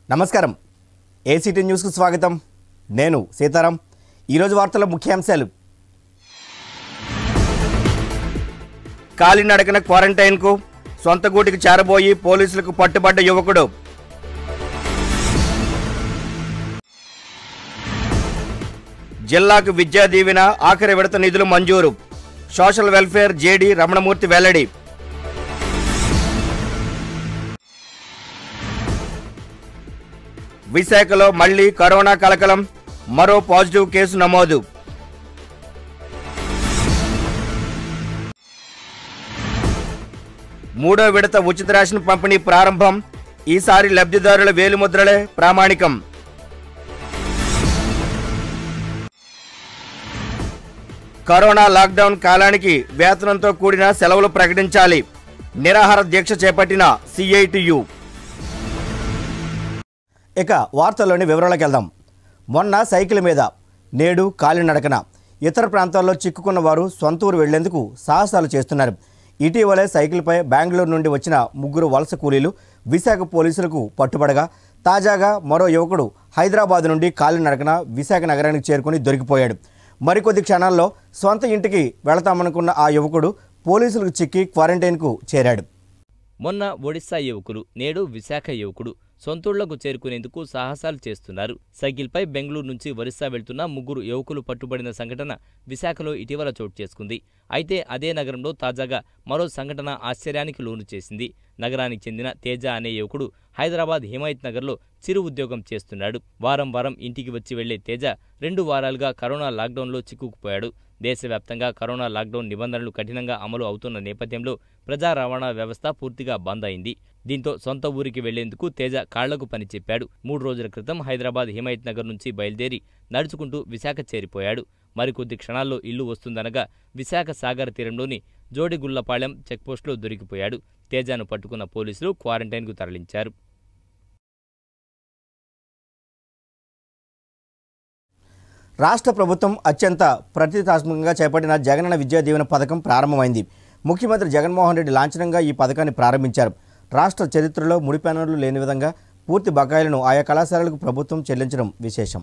నమస్కారం ఏసీటీ న్యూస్కు స్వాగతం నేను సీతారాం ఈరోజు వార్తల ముఖ్యాంశాలు కాలినడకన క్వారంటైన్కు సొంత గూటికి చేరబోయి పోలీసులకు పట్టుబడ్డ యువకుడు జిల్లాకు విద్యా దీవెన ఆఖరి విడత నిధులు మంజూరు సోషల్ వెల్ఫేర్ జేడీ రమణమూర్తి వెల్లడి విశాఖలో మళ్లీ కరోనా కలకలం మరో పాజిటివ్ కేసు నమోదు మూడో విడత ఉచిత రేషన్ పంపిణీ ప్రారంభం ఈసారి లబ్ధిదారుల వేలిముద్రలే ప్రామాణికం కరోనా లాక్డౌన్ కాలానికి వేతనంతో కూడిన సెలవులు ప్రకటించాలి నిరాహార దీక్ష చేపట్టిన సిఐటియు ఇక వార్తల్లోని వివరాలకు వెళ్దాం మొన్న సైకిల్ మీద నేడు కాలినడకన ఇతర ప్రాంతాల్లో చిక్కుకున్న వారు సొంత ఊరు వెళ్లేందుకు సాహసాలు చేస్తున్నారు ఇటీవలే సైకిల్పై బెంగళూరు నుండి వచ్చిన ముగ్గురు వలస కూలీలు విశాఖ పోలీసులకు పట్టుబడగా తాజాగా మరో యువకుడు హైదరాబాద్ నుండి కాలినడకన విశాఖ నగరానికి చేరుకుని దొరికిపోయాడు మరికొద్ది క్షణాల్లో సొంత ఇంటికి వెళతామనుకున్న ఆ యువకుడు పోలీసులకు చిక్కి క్వారంటైన్కు చేరాడు మొన్న ఒడిశా యువకులు నేడు విశాఖ యువకుడు సొంతూళ్లకు చేరుకునేందుకు సాహసాలు చేస్తున్నారు సైకిల్పై బెంగళూరు నుంచి ఒరిస్సా వెళ్తున్న ముగ్గురు యువకులు పట్టుబడిన సంఘటన విశాఖలో ఇటీవల చోటు చేసుకుంది అయితే అదే నగరంలో తాజాగా మరో సంఘటన ఆశ్చర్యానికి లోను చేసింది నగరానికి చెందిన తేజ అనే యువకుడు హైదరాబాద్ హిమాయత్ నగర్లో చిరు ఉద్యోగం చేస్తున్నాడు వారం వారం ఇంటికి వచ్చి వెళ్లే తేజ రెండు వారాలుగా కరోనా లాక్డౌన్లో చిక్కుకుపోయాడు దేశవ్యాప్తంగా కరోనా లాక్డౌన్ నిబంధనలు కఠినంగా అమలు అవుతున్న నేపథ్యంలో ప్రజా రవాణా వ్యవస్థ పూర్తిగా బంద్ అయింది దీంతో సొంత ఊరికి వెళ్లేందుకు తేజ కాళ్లకు పని చెప్పాడు మూడు రోజుల క్రితం హైదరాబాద్ హిమాయత్ నగర్ నుంచి బయలుదేరి నడుచుకుంటూ విశాఖ చేరిపోయాడు మరికొద్ది క్షణాల్లో ఇల్లు వస్తుందనగా విశాఖ సాగర్ తీరంలోని జోడిగుళ్లపాలెం చెక్పోస్టులో దొరికిపోయాడు తేజాను పట్టుకున్న పోలీసులు క్వారంటైన్కు తరలించారు రాష్ట్ర ప్రభుత్వం అత్యంత ప్రతిష్టాత్మకంగా చేపట్టిన జగనన్న విద్యా దీవెన పథకం ప్రారంభమైంది ముఖ్యమంత్రి జగన్మోహన్ రెడ్డి లాంఛనంగా ఈ పథకాన్ని ప్రారంభించారు రాష్ట్ర చరిత్రలో ముడిపెనర్లు లేని విధంగా పూర్తి బకాయిలను ఆయా కళాశాలలకు ప్రభుత్వం చెల్లించడం విశేషం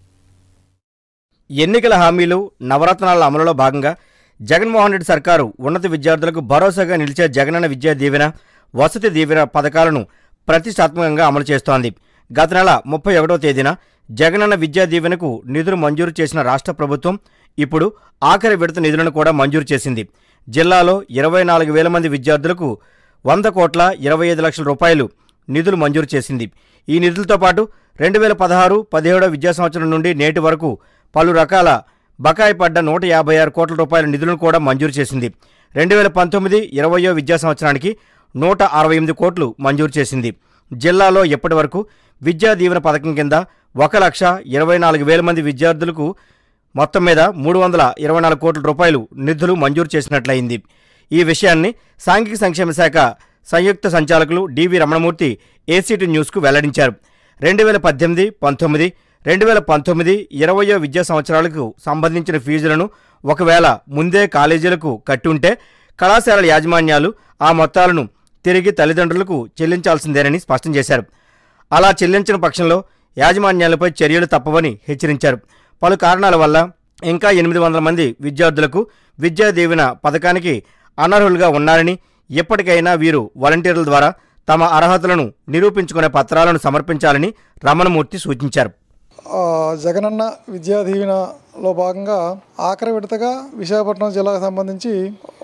ఎన్నికల హామీలు నవరత్నాల అమలులో భాగంగా జగన్మోహన్ రెడ్డి సర్కారు ఉన్నత విద్యార్థులకు భరోసాగా నిలిచే జగనన్న విద్యా దీవెన వసతి దీవెన పథకాలను ప్రతిష్టాత్మకంగా అమలు చేస్తోంది గత నెల ముప్పై ఒకటో తేదీన జగనన్న విద్యా దీవెనకు నిధులు మంజూరు చేసిన రాష్ట్ర ప్రభుత్వం ఇప్పుడు ఆఖరి విడత నిధులను కూడా మంజూరు చేసింది జిల్లాలో ఇరవై నాలుగు వేల మంది విద్యార్థులకు వంద కోట్ల ఇరవై ఐదు లక్షల రూపాయలు నిధులు మంజూరు చేసింది ఈ నిధులతో పాటు రెండు వేల పదహారు పదిహేడో విద్యా సంవత్సరం నుండి నేటి వరకు పలు రకాల బకాయి పడ్డ నూట యాభై ఆరు కోట్ల రూపాయల నిధులను కూడా మంజూరు చేసింది రెండు వేల పంతొమ్మిది ఇరవయో విద్యా సంవత్సరానికి నూట అరవై ఎనిమిది కోట్లు మంజూరు చేసింది జిల్లాలో ఇప్పటి వరకు విద్యా దీవెన పథకం కింద ఒక లక్ష ఇరవై నాలుగు వేల మంది విద్యార్థులకు మొత్తం మీద మూడు వందల ఇరవై నాలుగు కోట్ల రూపాయలు నిధులు మంజూరు చేసినట్లయింది ఈ విషయాన్ని సాంఘిక సంక్షేమ శాఖ సంయుక్త సంచాలకులు డివి రమణమూర్తి ఏసీటీ న్యూస్కు వెల్లడించారు రెండు వేల పద్దెనిమిది పంతొమ్మిది రెండు వేల పంతొమ్మిది ఇరవయో విద్యా సంవత్సరాలకు సంబంధించిన ఫీజులను ఒకవేళ ముందే కాలేజీలకు కట్టుంటే కళాశాలల యాజమాన్యాలు ఆ మొత్తాలను తిరిగి తల్లిదండ్రులకు చెల్లించాల్సిందేనని స్పష్టం చేశారు అలా చెల్లించిన పక్షంలో యాజమాన్యాలపై చర్యలు తప్పవని హెచ్చరించారు పలు కారణాల వల్ల ఇంకా ఎనిమిది వందల మంది విద్యార్థులకు విద్యా దీవెన పథకానికి అనర్హులుగా ఉన్నారని ఎప్పటికైనా వీరు వాలంటీర్ల ద్వారా తమ అర్హతలను నిరూపించుకునే పత్రాలను సమర్పించాలని రమణమూర్తి సూచించారు ఆ, జగనన్న విద్యా దీవెనలో భాగంగా ఆఖరి విడతగా విశాఖపట్నం జిల్లాకు సంబంధించి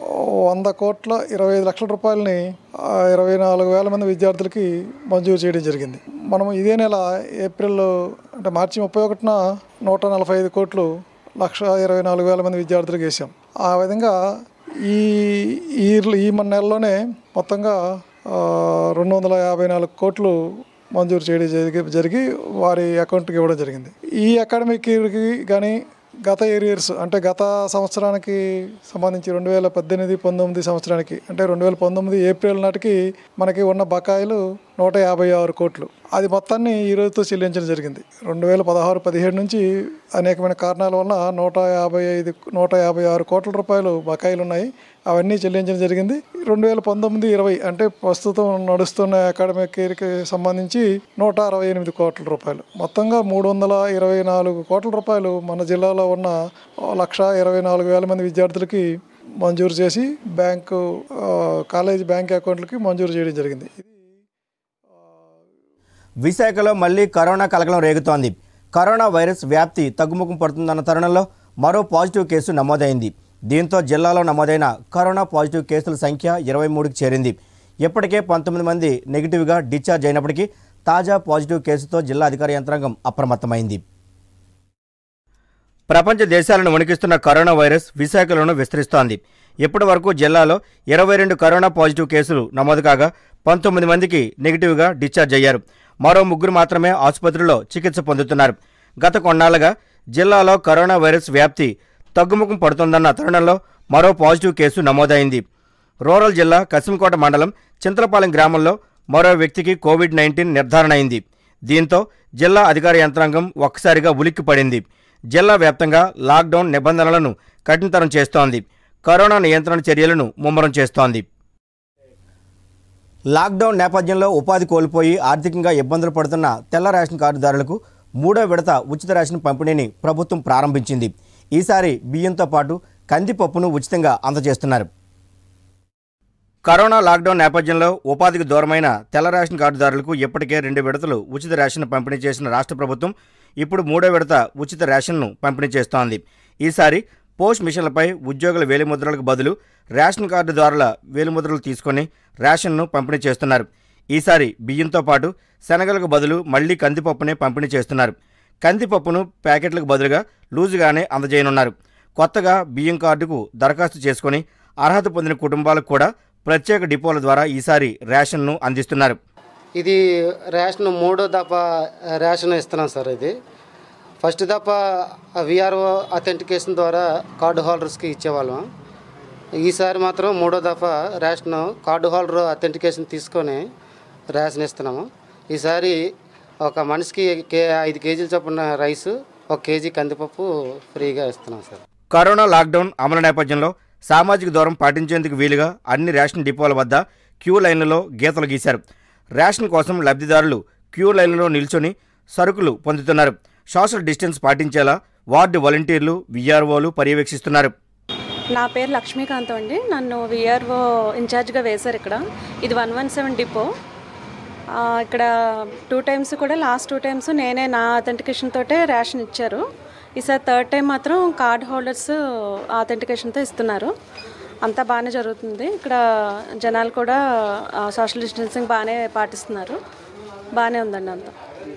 వంద కోట్ల ఇరవై ఐదు లక్షల రూపాయలని ఆ, ఇరవై నాలుగు వేల మంది విద్యార్థులకి మంజూరు చేయడం జరిగింది మనం ఇదే నెల ఏప్రిల్ అంటే మార్చి ముప్పై ఒకటిన నూట నలభై ఐదు కోట్లు లక్ష ఇరవై నాలుగు వేల మంది విద్యార్థులకు వేసాం ఆ విధంగా ఈ ఈ ఈ మన నెలలోనే మొత్తంగా ఆ, రెండు వందల యాభై నాలుగు కోట్లు మంజూరు చేయడం జరిగి జరిగి వారి అకౌంట్కి ఇవ్వడం జరిగింది ఈ అకాడమిక్ ఇయర్కి కానీ గత ఇయర్స్ అంటే గత సంవత్సరానికి సంబంధించి రెండు వేల పద్దెనిమిది పంతొమ్మిది సంవత్సరానికి అంటే రెండు వేల పంతొమ్మిది ఏప్రిల్ నాటికి మనకి ఉన్న బకాయిలు నూట యాభై ఆరు కోట్లు అది మొత్తాన్ని ఈ రోజుతో చెల్లించడం జరిగింది రెండు వేల పదహారు పదిహేడు నుంచి అనేకమైన కారణాల వల్ల నూట యాభై ఐదు నూట యాభై ఆరు కోట్ల రూపాయలు బకాయిలు ఉన్నాయి అవన్నీ చెల్లించడం జరిగింది రెండు వేల పంతొమ్మిది ఇరవై అంటే ప్రస్తుతం నడుస్తున్న అకాడమిక్ ఇయర్కి సంబంధించి నూట అరవై ఎనిమిది కోట్ల రూపాయలు మొత్తంగా మూడు వందల ఇరవై నాలుగు కోట్ల రూపాయలు మన జిల్లాలో ఉన్న లక్ష ఇరవై నాలుగు వేల మంది విద్యార్థులకి మంజూరు చేసి బ్యాంకు ఆ, కాలేజీ బ్యాంక్ అకౌంట్లకి మంజూరు చేయడం జరిగింది ఇది విశాఖలో మళ్లీ కరోనా కలకలం రేగుతోంది కరోనా వైరస్ వ్యాప్తి తగ్గుముఖం పడుతుందన్న తరుణంలో మరో పాజిటివ్ కేసు నమోదైంది దీంతో జిల్లాలో నమోదైన కరోనా పాజిటివ్ కేసుల సంఖ్య ఇరవై మూడుకి చేరింది ఇప్పటికే పంతొమ్మిది మంది నెగిటివ్గా డిశ్చార్జ్ అయినప్పటికీ తాజా పాజిటివ్ కేసుతో జిల్లా అధికార యంత్రాంగం అప్రమత్తమైంది ప్రపంచ దేశాలను వణికిస్తున్న కరోనా వైరస్ విశాఖలోనూ విస్తరిస్తోంది ఇప్పటి వరకు జిల్లాలో ఇరవై రెండు కరోనా పాజిటివ్ కేసులు నమోదు కాగా పంతొమ్మిది మందికి నెగిటివ్గా డిశ్చార్జ్ అయ్యారు మరో ముగ్గురు మాత్రమే ఆసుపత్రిలో చికిత్స పొందుతున్నారు గత కొన్నాళ్లుగా జిల్లాలో కరోనా వైరస్ వ్యాప్తి తగ్గుముఖం పడుతోందన్న తరుణంలో మరో పాజిటివ్ కేసు నమోదైంది రూరల్ జిల్లా కసింకోట మండలం చింతలపాలెం గ్రామంలో మరో వ్యక్తికి కోవిడ్ నైన్టీన్ నిర్ధారణ అయింది దీంతో జిల్లా అధికార యంత్రాంగం ఒక్కసారిగా ఉలిక్కిపడింది జిల్లా వ్యాప్తంగా లాక్డౌన్ నిబంధనలను కఠినతరం చేస్తోంది కరోనా నియంత్రణ చర్యలను ముమ్మరం చేస్తోంది లాక్డౌన్ నేపథ్యంలో ఉపాధి కోల్పోయి ఆర్థికంగా ఇబ్బందులు పడుతున్న తెల్ల రేషన్ కార్డుదారులకు మూడో విడత ఉచిత రేషన్ పంపిణీని ప్రభుత్వం ప్రారంభించింది ఈసారి బియ్యంతో పాటు కందిపప్పును ఉచితంగా అందజేస్తున్నారు కరోనా లాక్డౌన్ నేపథ్యంలో ఉపాధికి దూరమైన తెల్ల రేషన్ కార్డుదారులకు ఇప్పటికే రెండు విడతలు ఉచిత రేషన్ పంపిణీ చేసిన రాష్ట్ర ప్రభుత్వం ఇప్పుడు మూడో విడత ఉచిత రేషన్ను పంపిణీ చేస్తోంది ఈసారి పోస్ట్ మిషన్లపై ఉద్యోగుల వేలిముద్రలకు బదులు రేషన్ కార్డుదారుల వేలిముద్రలు తీసుకొని రేషన్ను పంపిణీ చేస్తున్నారు ఈసారి బియ్యంతో పాటు శనగలకు బదులు మళ్లీ కందిపప్పునే పంపిణీ చేస్తున్నారు కందిపప్పును ప్యాకెట్లకు బదులుగా లూజుగానే అందజేయనున్నారు కొత్తగా బియ్యం కార్డుకు దరఖాస్తు చేసుకొని అర్హత పొందిన కుటుంబాలకు కూడా ప్రత్యేక డిపోల ద్వారా ఈసారి రేషన్ను అందిస్తున్నారు ఇది రేషన్ మూడో దఫా రేషన్ ఇస్తున్నాం సార్ ఇది ఫస్ట్ దఫా విఆర్ఓ అథెంటికేషన్ ద్వారా కార్డు హోల్డర్స్కి ఇచ్చేవాళ్ళం ఈసారి మాత్రం మూడో దఫా రేషన్ కార్డు హోల్డర్ అథెంటికేషన్ తీసుకొని రేషన్ ఇస్తున్నాము ఈసారి ఒక మనిషికి కే ఐదు కేజీలు చొప్పున రైస్ ఒక కేజీ కందిపప్పు ఫ్రీగా ఇస్తున్నాం సార్ కరోనా లాక్డౌన్ అమలు నేపథ్యంలో సామాజిక దూరం పాటించేందుకు వీలుగా అన్ని రేషన్ డిపోల వద్ద క్యూ లైన్లలో గీతలు గీశారు రేషన్ కోసం లబ్ధిదారులు క్యూ లైన్లలో నిల్చొని సరుకులు పొందుతున్నారు సోషల్ డిస్టెన్స్ పాటించేలా వార్డు వాలంటీర్లు విఆర్ఓలు పర్యవేక్షిస్తున్నారు నా పేరు లక్ష్మీకాంతం అండి నన్ను విఆర్ఓ ఇన్ఛార్జ్గా వేశారు ఇక్కడ ఇది వన్ వన్ సెవెన్ డిపో ఆ, ఇక్కడ టూ టైమ్స్ కూడా లాస్ట్ టూ టైమ్స్ నేనే నా అథెంటికేషన్ తోటే రేషన్ ఇచ్చారు ఈసారి థర్డ్ టైం మాత్రం కార్డ్ హోల్డర్స్ అథెంటికేషన్తో ఇస్తున్నారు అంతా బాగానే జరుగుతుంది ఇక్కడ జనాలు కూడా సోషల్ డిస్టెన్సింగ్ బాగానే పాటిస్తున్నారు బాగానే ఉందండి అంతా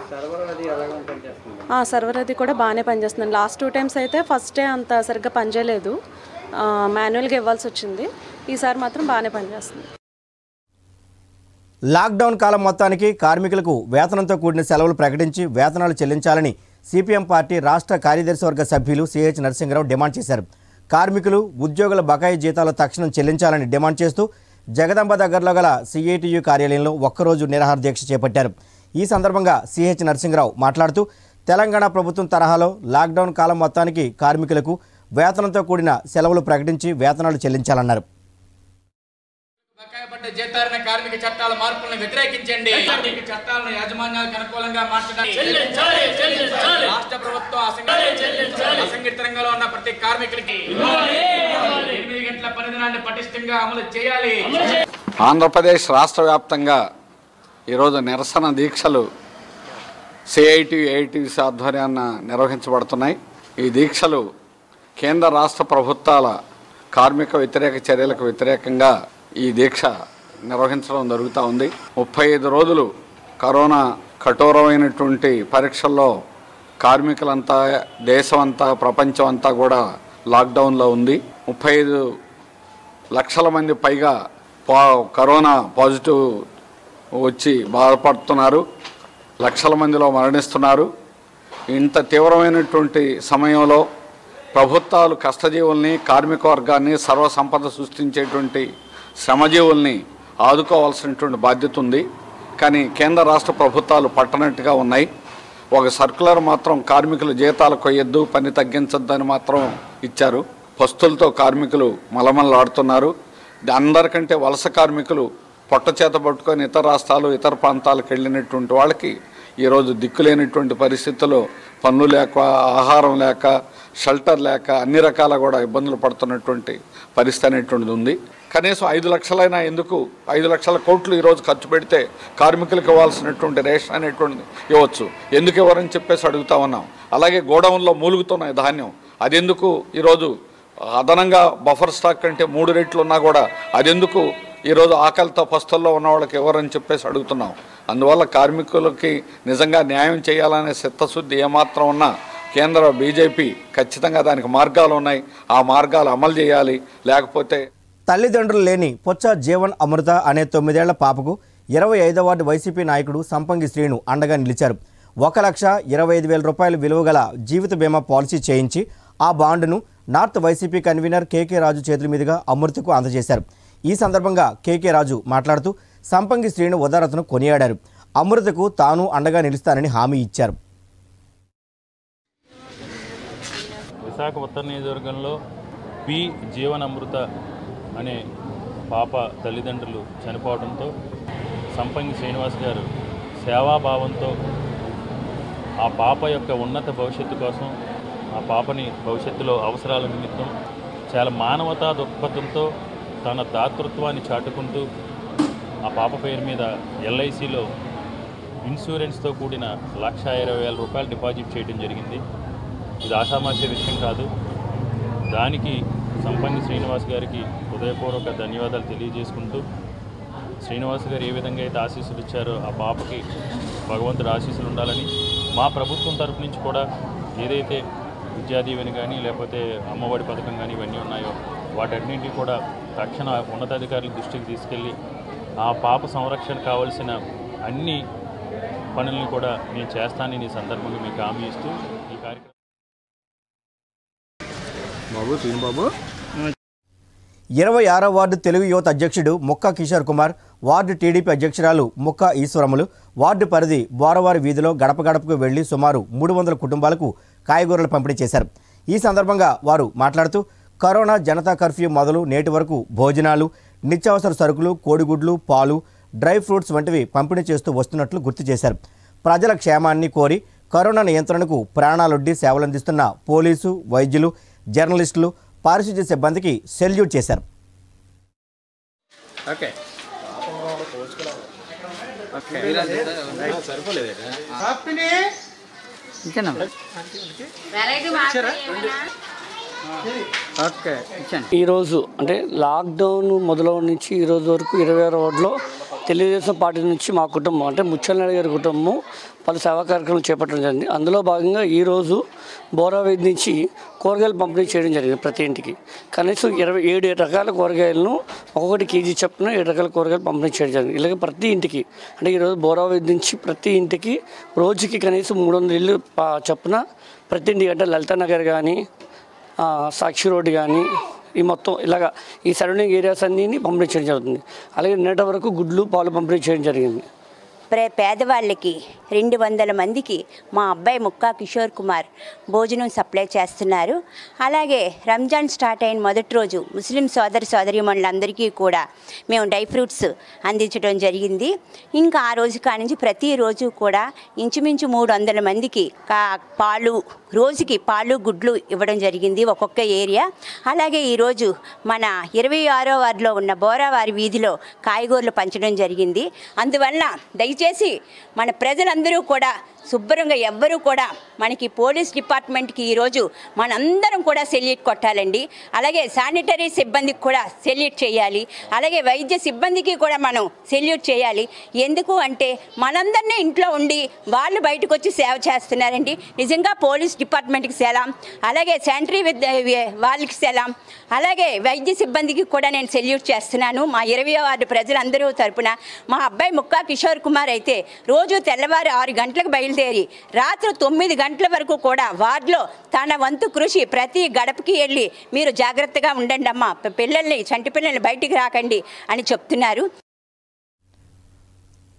ఆ, సర్వర్ అది కూడా బాగానే పనిచేస్తుంది లాస్ట్ టూ టైమ్స్ అయితే ఫస్ట్ డే అంత సరిగ్గా పనిచేయలేదు మాన్యువల్గా ఇవ్వాల్సి వచ్చింది ఈసారి మాత్రం బాగానే పనిచేస్తుంది లాక్డౌన్ కాలం మొత్తానికి కార్మికులకు వేతనంతో కూడిన సెలవులు ప్రకటించి వేతనాలు చెల్లించాలని సిపిఎం పార్టీ రాష్ట్ర కార్యదర్శి వర్గ సభ్యులు సిహెచ్ నరసింహరావు డిమాండ్ చేశారు కార్మికులు ఉద్యోగుల బకాయి జీతాలు తక్షణం చెల్లించాలని డిమాండ్ చేస్తూ జగదంబ దగ్గరలో గల సిఐటియు కార్యాలయంలో ఒక్కరోజు నిరాహార దీక్ష చేపట్టారు ఈ సందర్భంగా సిహెచ్ నరసింహరావు మాట్లాడుతూ తెలంగాణ ప్రభుత్వం తరహాలో లాక్డౌన్ కాలం మొత్తానికి కార్మికులకు వేతనంతో కూడిన సెలవులు ప్రకటించి వేతనాలు చెల్లించాలన్నారు బకాయిపడ్డ జీతాలైన కార్మిక చట్టాల మార్పులను వ్యతిరేకించండి కార్మిక చట్టాలను యాజమాన్యాలకు అనుకూలంగా మార్చడానికి రాష్ట్ర ప్రభుత్వం అసంఘ- అసంఘటిత రంగంలో ఉన్న ప్రతి కార్మికులకి ఎనిమిది గంటల పనిదినాన్ని పటిష్టంగా అమలు చేయాలి ఆంధ్రప్రదేశ్ రాష్ట్ర వ్యాప్తంగా ఈరోజు నిరసన దీక్షలు సిఐటి ఏఐటీసీ ఆధ్వర్యాన నిర్వహించబడుతున్నాయి ఈ దీక్షలు కేంద్ర రాష్ట్ర ప్రభుత్వాల కార్మిక వ్యతిరేక చర్యలకు వ్యతిరేకంగా ఈ దీక్ష నిర్వహించడం జరుగుతూ ఉంది ముప్పై ఐదు రోజులు కరోనా కఠోరమైనటువంటి పరీక్షల్లో కార్మికులంతా దేశమంతా ప్రపంచం అంతా కూడా లాక్డౌన్లో ఉంది ముప్పై ఐదు లక్షల మంది పైగా పా కరోనా పాజిటివ్ వచ్చి బాధపడుతున్నారు లక్షల మందిలో మరణిస్తున్నారు ఇంత తీవ్రమైనటువంటి సమయంలో ప్రభుత్వాలు కష్టజీవుల్ని కార్మిక వర్గాన్ని సర్వసంపద సృష్టించేటువంటి శ్రమజీవుల్ని ఆదుకోవాల్సినటువంటి బాధ్యత ఉంది కానీ కేంద్ర రాష్ట్ర ప్రభుత్వాలు పట్టనట్టుగా ఉన్నాయి ఒక సర్కులర్ మాత్రం కార్మికులు జీతాలు కొయ్యొద్దు పని తగ్గించొద్దు అని మాత్రం ఇచ్చారు పస్తులతో కార్మికులు మలమలలాడుతున్నారు అందరికంటే వలస కార్మికులు పొట్ట చేత పట్టుకొని ఇతర రాష్ట్రాలు ఇతర ప్రాంతాలకు వెళ్ళినటువంటి వాళ్ళకి ఈరోజు దిక్కులేనటువంటి పరిస్థితుల్లో పన్ను లేక ఆహారం లేక షెల్టర్ లేక అన్ని రకాల కూడా ఇబ్బందులు పడుతున్నటువంటి పరిస్థితి అనేటువంటిది ఉంది కనీసం ఐదు లక్షలైనా ఎందుకు ఐదు లక్షల కోట్లు ఈరోజు ఖర్చు పెడితే కార్మికులకు ఇవ్వాల్సినటువంటి రేషన్ అనేటువంటిది ఇవ్వచ్చు ఎందుకు ఇవ్వరని చెప్పేసి అడుగుతా ఉన్నాం అలాగే గోడౌన్లో మూలుగుతున్న ధాన్యం అది ఎందుకు ఈరోజు అదనంగా బఫర్ స్టాక్ అంటే మూడు రెట్లు ఉన్నా కూడా అదెందుకు ఈరోజు ఆకలితో పస్తుల్లో ఉన్న వాళ్ళకి ఎవరని చెప్పేసి అడుగుతున్నాం అందువల్ల కార్మికులకి నిజంగా న్యాయం చేయాలనే చిత్తశుద్ధి ఏమాత్రం ఉన్నా కేంద్ర బీజేపీ ఖచ్చితంగా దానికి మార్గాలు ఉన్నాయి ఆ మార్గాలు అమలు చేయాలి లేకపోతే తల్లిదండ్రులు లేని పొచ్చ జీవన్ అమృత అనే తొమ్మిదేళ్ల పాపకు ఇరవై ఐదో వార్డు వైసీపీ నాయకుడు సంపంగి శ్రీను అండగా నిలిచారు ఒక లక్ష ఇరవై ఐదు వేల రూపాయల విలువ గల జీవిత బీమా పాలసీ చేయించి ఆ బాండును north YCP convenor KK Raju చేతుల మీదుగా అమృతకు అందజేశారు ఈ సందర్భంగా కేకే రాజు మాట్లాడుతూ సంపంగి శ్రీను ఉదారతను కొనియాడారు అమృతకు తాను అండగా నిలుస్తానని హామీ ఇచ్చారు విశాఖ ఉత్తర నియోజకవర్గంలో పి జీవనమృత అనే పాప తల్లిదండ్రులు చనిపోవడంతో సంపంగి శ్రీనివాస్ గారు సేవాభావంతో ఆ పాప యొక్క ఉన్నత భవిష్యత్తు కోసం ఆ పాపని భవిష్యత్తులో అవసరాల నిమిత్తం చాలా మానవతా దృక్పథంతో తన దాతృత్వాన్ని చాటుకుంటూ ఆ పాప పేరు మీద ఎల్ఐసిలో ఇన్సూరెన్స్తో కూడిన లక్ష ఇరవై వేల రూపాయలు డిపాజిట్ చేయడం జరిగింది ఇది ఆషామాషి విషయం కాదు దానికి సంపంగి శ్రీనివాస్ గారికి హృదయపూర్వక ధన్యవాదాలు తెలియజేసుకుంటూ శ్రీనివాస్ గారు ఏ విధంగా అయితే ఆశీస్సులు ఇచ్చారో ఆ పాపకి భగవంతుడు ఆశీస్సులు ఉండాలని మా ప్రభుత్వం తరపు నుంచి కూడా ఏదైతే విద్యాదీవెని కానీ లేకపోతే అమ్మఒడి పథకం కానీ ఇవన్నీ ఉన్నాయో వాటన్నింటినీ కూడా తక్షణ ఉన్నతాధికారుల దృష్టికి తీసుకెళ్ళి ఆ పాప సంరక్షణ కావాల్సిన అన్ని పనుల్ని కూడా నేను చేస్తానని ఈ సందర్భంగా మీకు హామీ ఇస్తూ ఈ కార్యక్రమం ఇరవై ఆరో వార్డు తెలుగు యువత అధ్యక్షుడు ముక్కా కిషోర్ కుమార్ వార్డు టీడీపీ అధ్యక్షురాలు ముక్కా ఈశ్వరములు వార్డు పరిధి బోరవారి వీధిలో గడప గడపకు వెళ్లి సుమారు మూడు వందల కుటుంబాలకు కాయగూరలు పంపిణీ చేశారు ఈ సందర్భంగా వారు మాట్లాడుతూ కరోనా జనతా కర్ఫ్యూ మొదలు నేటి వరకు భోజనాలు నిత్యావసర సరుకులు కోడిగుడ్లు పాలు డ్రై ఫ్రూట్స్ వంటివి పంపిణీ చేస్తూ వస్తున్నట్లు గుర్తు చేశారు ప్రజల క్షేమాన్ని కోరి కరోనా నియంత్రణకు ప్రాణాలొడ్డి సేవలందిస్తున్న పోలీసు వైద్యులు జర్నలిస్టులు పారిశుద్ధ్య సిబ్బందికి సెల్యూట్ చేశారు ఈరోజు అంటే లాక్డౌన్ మొదలవ నుంచి ఈ రోజు వరకు ఇరవై ఆరు వార్డులో తెలుగుదేశం పార్టీ నుంచి మా కుటుంబం అంటే ముచ్చలనాయుడు గారి కుటుంబం పలు సేవా కార్యక్రమాలు చేపట్టడం జరిగింది అందులో భాగంగా ఈరోజు బోరావేది నుంచి కూరగాయలు పంపిణీ చేయడం జరిగింది ప్రతి ఇంటికి కనీసం ఇరవై ఏడు రకాల కూరగాయలను ఒక్కొక్కటి కేజీ చొప్పున ఏడు రకాల కూరగాయలు పంపిణీ చేయడం జరిగింది ఇలాగే ప్రతి ఇంటికి అంటే ఈరోజు బోరావేది నుంచి ప్రతి ఇంటికి రోజుకి కనీసం మూడు వందల ఇల్లు ప- చొప్పున ప్రతి ఇంటికి అంటే లలితా నగర్ కానీ ఆ, సాక్షి రోడ్డు కానీ ఈ మొత్తం ఇలాగా ఈ సరౌండింగ్ ఏరియాస్ అన్నీ పంపిణీ చేయడం జరుగుతుంది అలాగే నిన్నటి వరకు గుడ్లు పాలు పంపిణీ చేయడం జరిగింది ప్రే పేదవాళ్ళకి రెండు వందల మందికి మా అబ్బాయి ముక్కా కిషోర్ కుమార్ భోజనం సప్లై చేస్తున్నారు అలాగే రంజాన్ స్టార్ట్ అయిన మొదటి రోజు ముస్లిం సోదరి సోదరీమణులందరికీ కూడా మేము డ్రై ఫ్రూట్స్ అందించడం జరిగింది ఇంకా ఆ రోజు కానించి ప్రతిరోజు కూడా ఇంచుమించు మూడు వందల మందికి కా పాలు రోజుకి పాలు గుడ్లు ఇవ్వడం జరిగింది ఒక్కొక్క ఏరియా అలాగే ఈరోజు మన ఇరవై ఆరో వార్డులో ఉన్న బోరావారి వీధిలో కాయగూరలు పంచడం జరిగింది అందువల్ల దయచేసి మన ప్రజలందరూ కూడా శుభ్రంగా ఎవ్వరూ కూడా మనకి పోలీస్ డిపార్ట్మెంట్కి ఈరోజు మనందరం కూడా సెల్యూట్ కొట్టాలండి అలాగే శానిటరీ సిబ్బందికి కూడా సెల్యూట్ చేయాలి అలాగే వైద్య సిబ్బందికి కూడా మనం సెల్యూట్ చేయాలి ఎందుకు అంటే మనందరినీ ఇంట్లో ఉండి వాళ్ళు బయటకు వచ్చి సేవ చేస్తున్నారండి నిజంగా పోలీస్ డిపార్ట్మెంట్కి సెలాం అలాగే శానిటరీ విద్య వాళ్ళకి సెలాం అలాగే వైద్య సిబ్బందికి కూడా నేను సెల్యూట్ చేస్తున్నాను మా ఇరవై వార్డు ప్రజలందరూ తరపున మా అబ్బాయి ముక్కా కిషోర్ కుమార్ అయితే రోజు తెల్లవారు ఆరు గంటలకు బయలుదేరి రాత్రి తొమ్మిది గంటల వరకు కూడా వార్డులో తన వంతు కృషి ప్రతి గడపకి వెళ్ళి మీరు జాగ్రత్తగా ఉండండి అమ్మా పిల్లల్ని చంటి పిల్లల్ని బయటికి రాకండి అని చెప్తున్నారు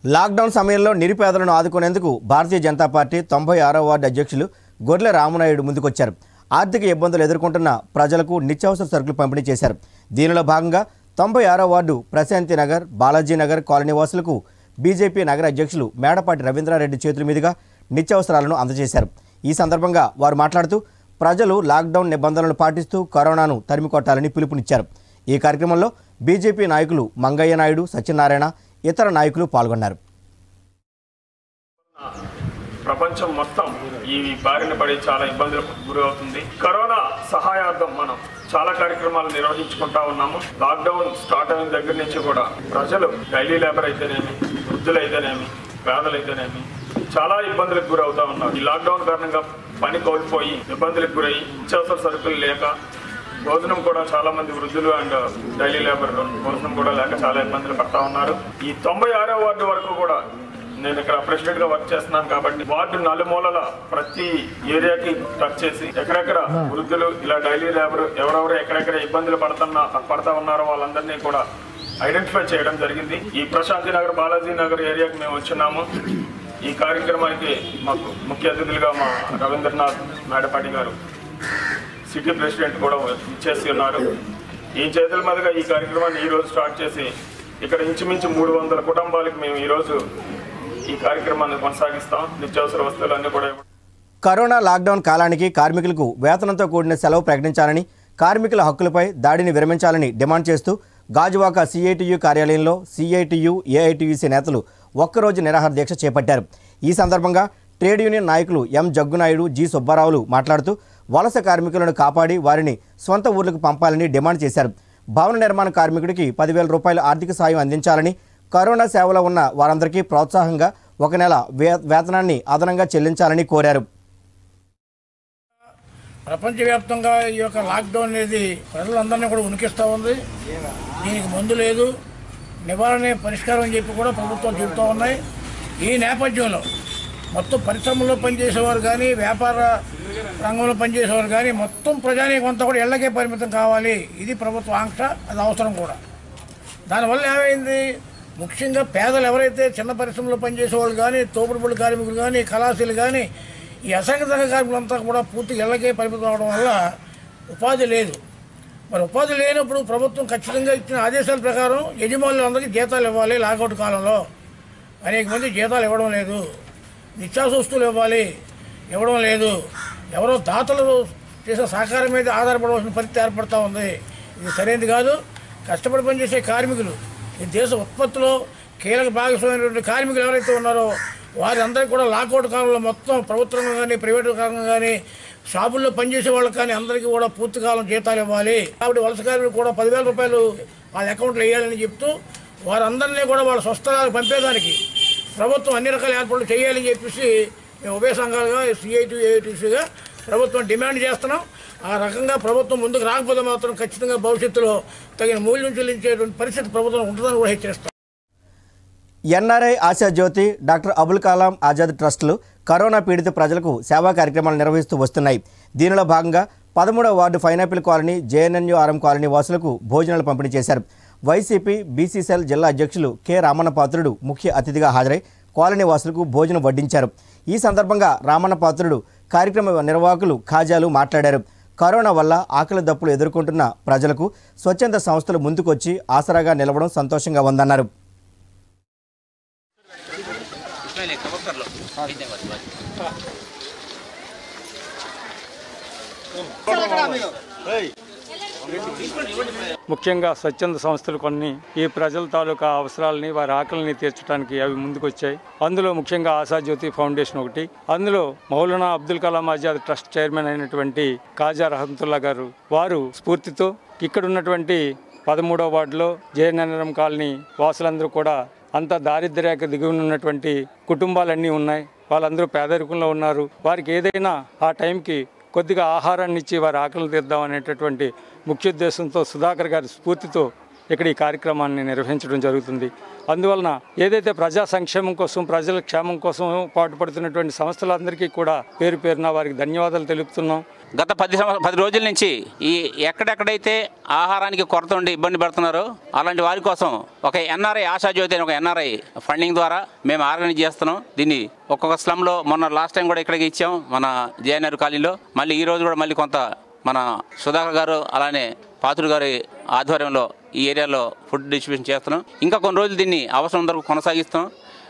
లాక్డౌన్ సమయంలో నిరుపేదలను ఆదుకునేందుకు భారతీయ జనతా పార్టీ తొంభై ఆరో వార్డు అధ్యక్షులు గొర్రెల రామనాయుడు ముందుకొచ్చారు ఆర్థిక ఇబ్బందులు ఎదుర్కొంటున్న ప్రజలకు నిత్యావసర సరుకులు పంపిణీ చేశారు దీనిలో భాగంగా తొంభై ఆరో వార్డు ప్రశాంతి నగర్ బాలాజీ నగర్ కాలనీ వాసులకు బీజేపీ నగర అధ్యక్షులు మేడపాటి రవీంద్రారెడ్డి చేతుల మీదుగా నిత్యావసరాలను అందజేశారు ఈ సందర్భంగా వారు మాట్లాడుతూ ప్రజలు లాక్డౌన్ నిబంధనలు పాటిస్తూ కరోనాను తరిమికొట్టాలని పిలుపునిచ్చారు ఈ కార్యక్రమంలో బీజేపీ నాయకులు మంగయ్య నాయుడు సత్యనారాయణ ఇతర నాయకులు పాల్గొన్నారు ప్రపంచం మొత్తం ఈ బారిన పడి చాలా ఇబ్బందులకు గురవుతుంది కరోనా సహాయార్థం మనం చాలా కార్యక్రమాలు నిర్వహించుకుంటా ఉన్నాము లాక్డౌన్ స్టార్ట్ అయిన దగ్గర నుంచి కూడా ప్రజలు డైలీ లేబర్ అయితేనేమి వృద్ధులైతేనేమి పేదలైతేనేమి చాలా ఇబ్బందులకు గురవుతా ఉన్నారు ఈ లాక్డౌన్ కారణంగా పని కోల్పోయి ఇబ్బందులకు గురై నిత్యావసర సరుకులు లేక భోజనం కూడా చాలా మంది వృద్ధులు అండ్ డైలీ లేబర్ భోజనం కూడా లేక చాలా ఇబ్బందులు పడతా ఉన్నారు ఈ తొంభై ఆరో వార్డు వరకు కూడా నేను ఇక్కడ ప్రెసిడెంట్ గా వర్క్ చేస్తున్నాను కాబట్టి వార్డు నలుమూలల ప్రతి ఏరియాకి టచ్ చేసి ఎక్కడెక్కడ వృద్ధులు ఇలా డైలీ లేబర్ ఎవరెవరు ఎక్కడెక్కడ ఇబ్బందులు పడుతున్నా పడతా ఉన్నారో వాళ్ళందరినీ కూడా ఐడెంటిఫై చేయడం జరిగింది ఈ ప్రశాంతి నగర్ బాలాజీ నగర్ ఏరియాకి మేము వచ్చినాము ఈ కార్యక్రమానికి మాకు ముఖ్య అతిథులుగా మా రవీంద్రనాథ్ మేడపాటి గారు సిటీ ప్రెసిడెంట్ కూడా ఇచ్చేసి ఉన్నారు ఈ చేతుల మీదుగా ఈ కార్యక్రమాన్ని ఈ రోజు స్టార్ట్ చేసి ఇక్కడ ఇంచుమించు మూడు వందల కుటుంబాలకు మేము ఈరోజు ఈ కార్యక్రమాన్ని కొనసాగిస్తాం నిత్యావసర వస్తువులన్నీ కూడా ఇవ్వడం కరోనా లాక్డౌన్ కాలానికి కార్మికులకు వేతనంతో కూడిన సెలవు ప్రకటించాలని కార్మికుల హక్కులపై దాడిని విరమించాలని డిమాండ్ చేస్తూ గాజువాక సిఐటియు కార్యాలయంలో సిఐటియు ఏఐటియుసి నేతలు ఒక్కరోజు నిరాహార దీక్ష చేపట్టారు ఈ సందర్భంగా ట్రేడ్ యూనియన్ నాయకులు ఎం జగ్గునాయుడు జి సుబ్బారావులు మాట్లాడుతూ వలస కార్మికులను కాపాడి వారిని సొంత ఊర్లకు పంపాలని డిమాండ్ చేశారు భవన నిర్మాణ కార్మికుడికి పదివేల రూపాయల ఆర్థిక సాయం అందించాలని కరోనా సేవలో ఉన్న వారందరికీ ప్రోత్సాహంగా ఒక నెల వే వేతనాన్ని అదనంగా చెల్లించాలని కోరారు ప్రపంచవ్యాప్తంగా ఈ యొక్క లాక్డౌన్ అనేది ప్రజలందరినీ కూడా ఉనికిస్తూ ఉంది దీనికి మందు లేదు నివారణ పరిష్కారం అని చెప్పి కూడా ప్రభుత్వం చెబుతూ ఉన్నాయి ఈ నేపథ్యంలో మొత్తం పరిశ్రమలో పనిచేసేవారు కానీ వ్యాపార రంగంలో పనిచేసేవారు కానీ మొత్తం ప్రజానీకం అంతా కూడా ఇళ్లకే పరిమితం కావాలి ఇది ప్రభుత్వ ఆంక్ష అది అవసరం కూడా దానివల్ల ఏమైంది ముఖ్యంగా పేదలు ఎవరైతే చిన్న పరిశ్రమలో పనిచేసేవాళ్ళు కానీ తోపుడుబడి కార్మికులు కానీ కళాశాలలు కానీ ఈ అసంఘటిత కార్మికులంతా కూడా పూర్తిగా ఇళ్లకే పరిమితం అవడం వల్ల ఉపాధి లేదు మరి ఉపాధి లేనప్పుడు ప్రభుత్వం ఖచ్చితంగా ఇచ్చిన ఆదేశాల ప్రకారం యజమానులందరికీ జీతాలు ఇవ్వాలి లాగౌట్ కాలంలో అనేక మంది జీతాలు ఇవ్వడం లేదు నిత్యావసర వస్తువులు ఇవ్వాలి ఇవ్వడం లేదు ఎవరో దాతలు చేసే సహకారం మీద ఆధారపడవలసిన పరిస్థితి ఏర్పడతా ఉంది ఇది సరైనది కాదు కష్టపడి పనిచేసే కార్మికులు ఈ దేశ ఉత్పత్తిలో కీలక భాగస్వామైనటువంటి కార్మికులు ఎవరైతే ఉన్నారో వారందరికీ కూడా లాకౌట్ కాలంలో మొత్తం ప్రభుత్వం కానీ ప్రైవేట్ కాలంలో కానీ షాపుల్లో పనిచేసే వాళ్ళకి కానీ అందరికీ కూడా పూర్తి కాలం జీతాలు ఇవ్వాలి కాబట్టి వలస కార్మికులు కూడా పదివేల రూపాయలు వాళ్ళ అకౌంట్లో వేయాలని చెప్తూ వారందరినీ కూడా వాళ్ళ స్వస్థలాలకు పంపేదానికి ప్రభుత్వం అన్ని రకాల ఏర్పాట్లు చేయాలని చెప్పేసి మేము ఉభయ సంఘాలుగా సిఐటి ఏఐటీసీగా ప్రభుత్వం డిమాండ్ చేస్తున్నాం ఆ రకంగా ప్రభుత్వం ముందుకు రాకపోతే మాత్రం ఖచ్చితంగా భవిష్యత్తులో తగిన మూల్యం చెల్లించేటువంటి పరిస్థితి ప్రభుత్వం ఉంటుందని కూడా హెచ్చరిస్తాం ఎన్ఆర్ఐ ఆశా జ్యోతి డాక్టర్ అబుల్ కలాం ఆజాద్ ట్రస్టులు కరోనా పీడిత ప్రజలకు సేవా కార్యక్రమాలు నిర్వహిస్తూ వస్తున్నాయి దీనిలో భాగంగా పదమూడవ ward pineapple colony JNNURM colony వాసులకు భోజనాలు పంపిణీ చేశారు వైసీపీ బీసీసీఎల్ జిల్లా అధ్యక్షులు కె రామన్న పాత్రుడు ముఖ్య అతిథిగా హాజరై కాలనీ వాసులకు భోజనం వడ్డించారు ఈ సందర్భంగా రామన్న పాత్రుడు కార్యక్రమ నిర్వాహకులు ఖాజాలు మాట్లాడారు కరోనా వల్ల ఆకలి దప్పులు ఎదుర్కొంటున్న ప్రజలకు స్వచ్ఛంద సంస్థలు ముందుకొచ్చి ఆసరాగా నిలవడం సంతోషంగా ఉందన్నారు ముఖ్యంగా స్వచ్ఛంద సంస్థలు కొన్ని ఈ ప్రజల తాలూకా అవసరాలని వారి ఆకలిని తీర్చడానికి అవి ముందుకొచ్చాయి అందులో ముఖ్యంగా ఆశాజ్యోతి ఫౌండేషన్ ఒకటి అందులో మౌలానా అబ్దుల్ కలాం ఆజాద్ ట్రస్ట్ చైర్మన్ అయినటువంటి కాజా రహమతుల్లా గారు వారు స్ఫూర్తితో ఇక్కడ ఉన్నటువంటి పదమూడవ వార్డులో జయనగరం కాలనీ వాసులందరూ కూడా అంత దారిద్ర్యక దిగువన ఉన్నటువంటి కుటుంబాలన్నీ ఉన్నాయి వాళ్ళందరూ పేదరికంలో ఉన్నారు వారికి ఏదైనా ఆ టైంకి కొద్దిగా ఆహారాన్ని ఇచ్చి వారి ఆకలి తీద్దాం అనేటటువంటి ముఖ్య ఉద్దేశంతో సుధాకర్ గారి స్ఫూర్తితో ఇక్కడ ఈ కార్యక్రమాన్ని నిర్వహించడం జరుగుతుంది అందువలన ఏదైతే ప్రజా సంక్షేమం కోసం ప్రజల క్షేమం కోసం పాటుపడుతున్నటువంటి సంస్థలందరికీ కూడా పేరు పేరున వారికి ధన్యవాదాలు తెలుపుతున్నాం గత పది సంవ పది రోజుల నుంచి ఈ ఎక్కడెక్కడైతే ఆహారానికి కొరత ఉండి ఇబ్బంది పడుతున్నారో అలాంటి వారి కోసం ఒక ఎన్ఆర్ఐ ఆశాజ్యోతి అని ఒక ఎన్ఆర్ఐ ఫండింగ్ ద్వారా మేము ఆర్గనైజ్ చేస్తున్నాం దీన్ని ఒక్కొక్క స్లమ్లో మొన్న లాస్ట్ టైం కూడా ఇక్కడికి ఇచ్చాం మన జేఎన్ఆర్ కాలనీలో మళ్ళీ ఈ రోజు కూడా మళ్ళీ కొంత మన సుధాకర్ గారు అలానే పాత్రుడు గారి ఆధ్వర్యంలో ఈ ఏరియాలో ఫుడ్ డిస్ట్రిబ్యూషన్ చేస్తున్నాం ఇంకా కొన్ని రోజులు దీన్ని అవసరం వరకు కొనసాగిస్తాం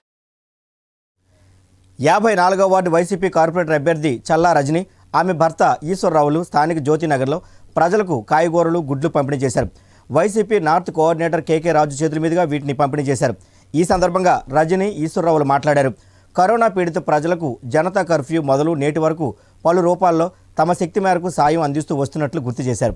యాభై నాలుగో వార్డు వైసీపీ కార్పొరేటర్ అభ్యర్థి చల్లా రజని ఆమె భర్త ఈశ్వరరావులు స్థానిక జ్యోతినగర్లో ప్రజలకు కాయగూరలు గుడ్లు పంపిణీ చేశారు YCP north coordinator KK Raju చేతుల మీదుగా వీటిని పంపిణీ చేశారు ఈ సందర్భంగా రజని ఈశ్వరరావులు మాట్లాడారు కరోనా పీడిత ప్రజలకు జనతా కర్ఫ్యూ మొదలు నేటి వరకు పలు రూపాల్లో తమ శక్తి మేరకు సాయం అందిస్తూ వస్తున్నట్లు గుర్తు చేశారు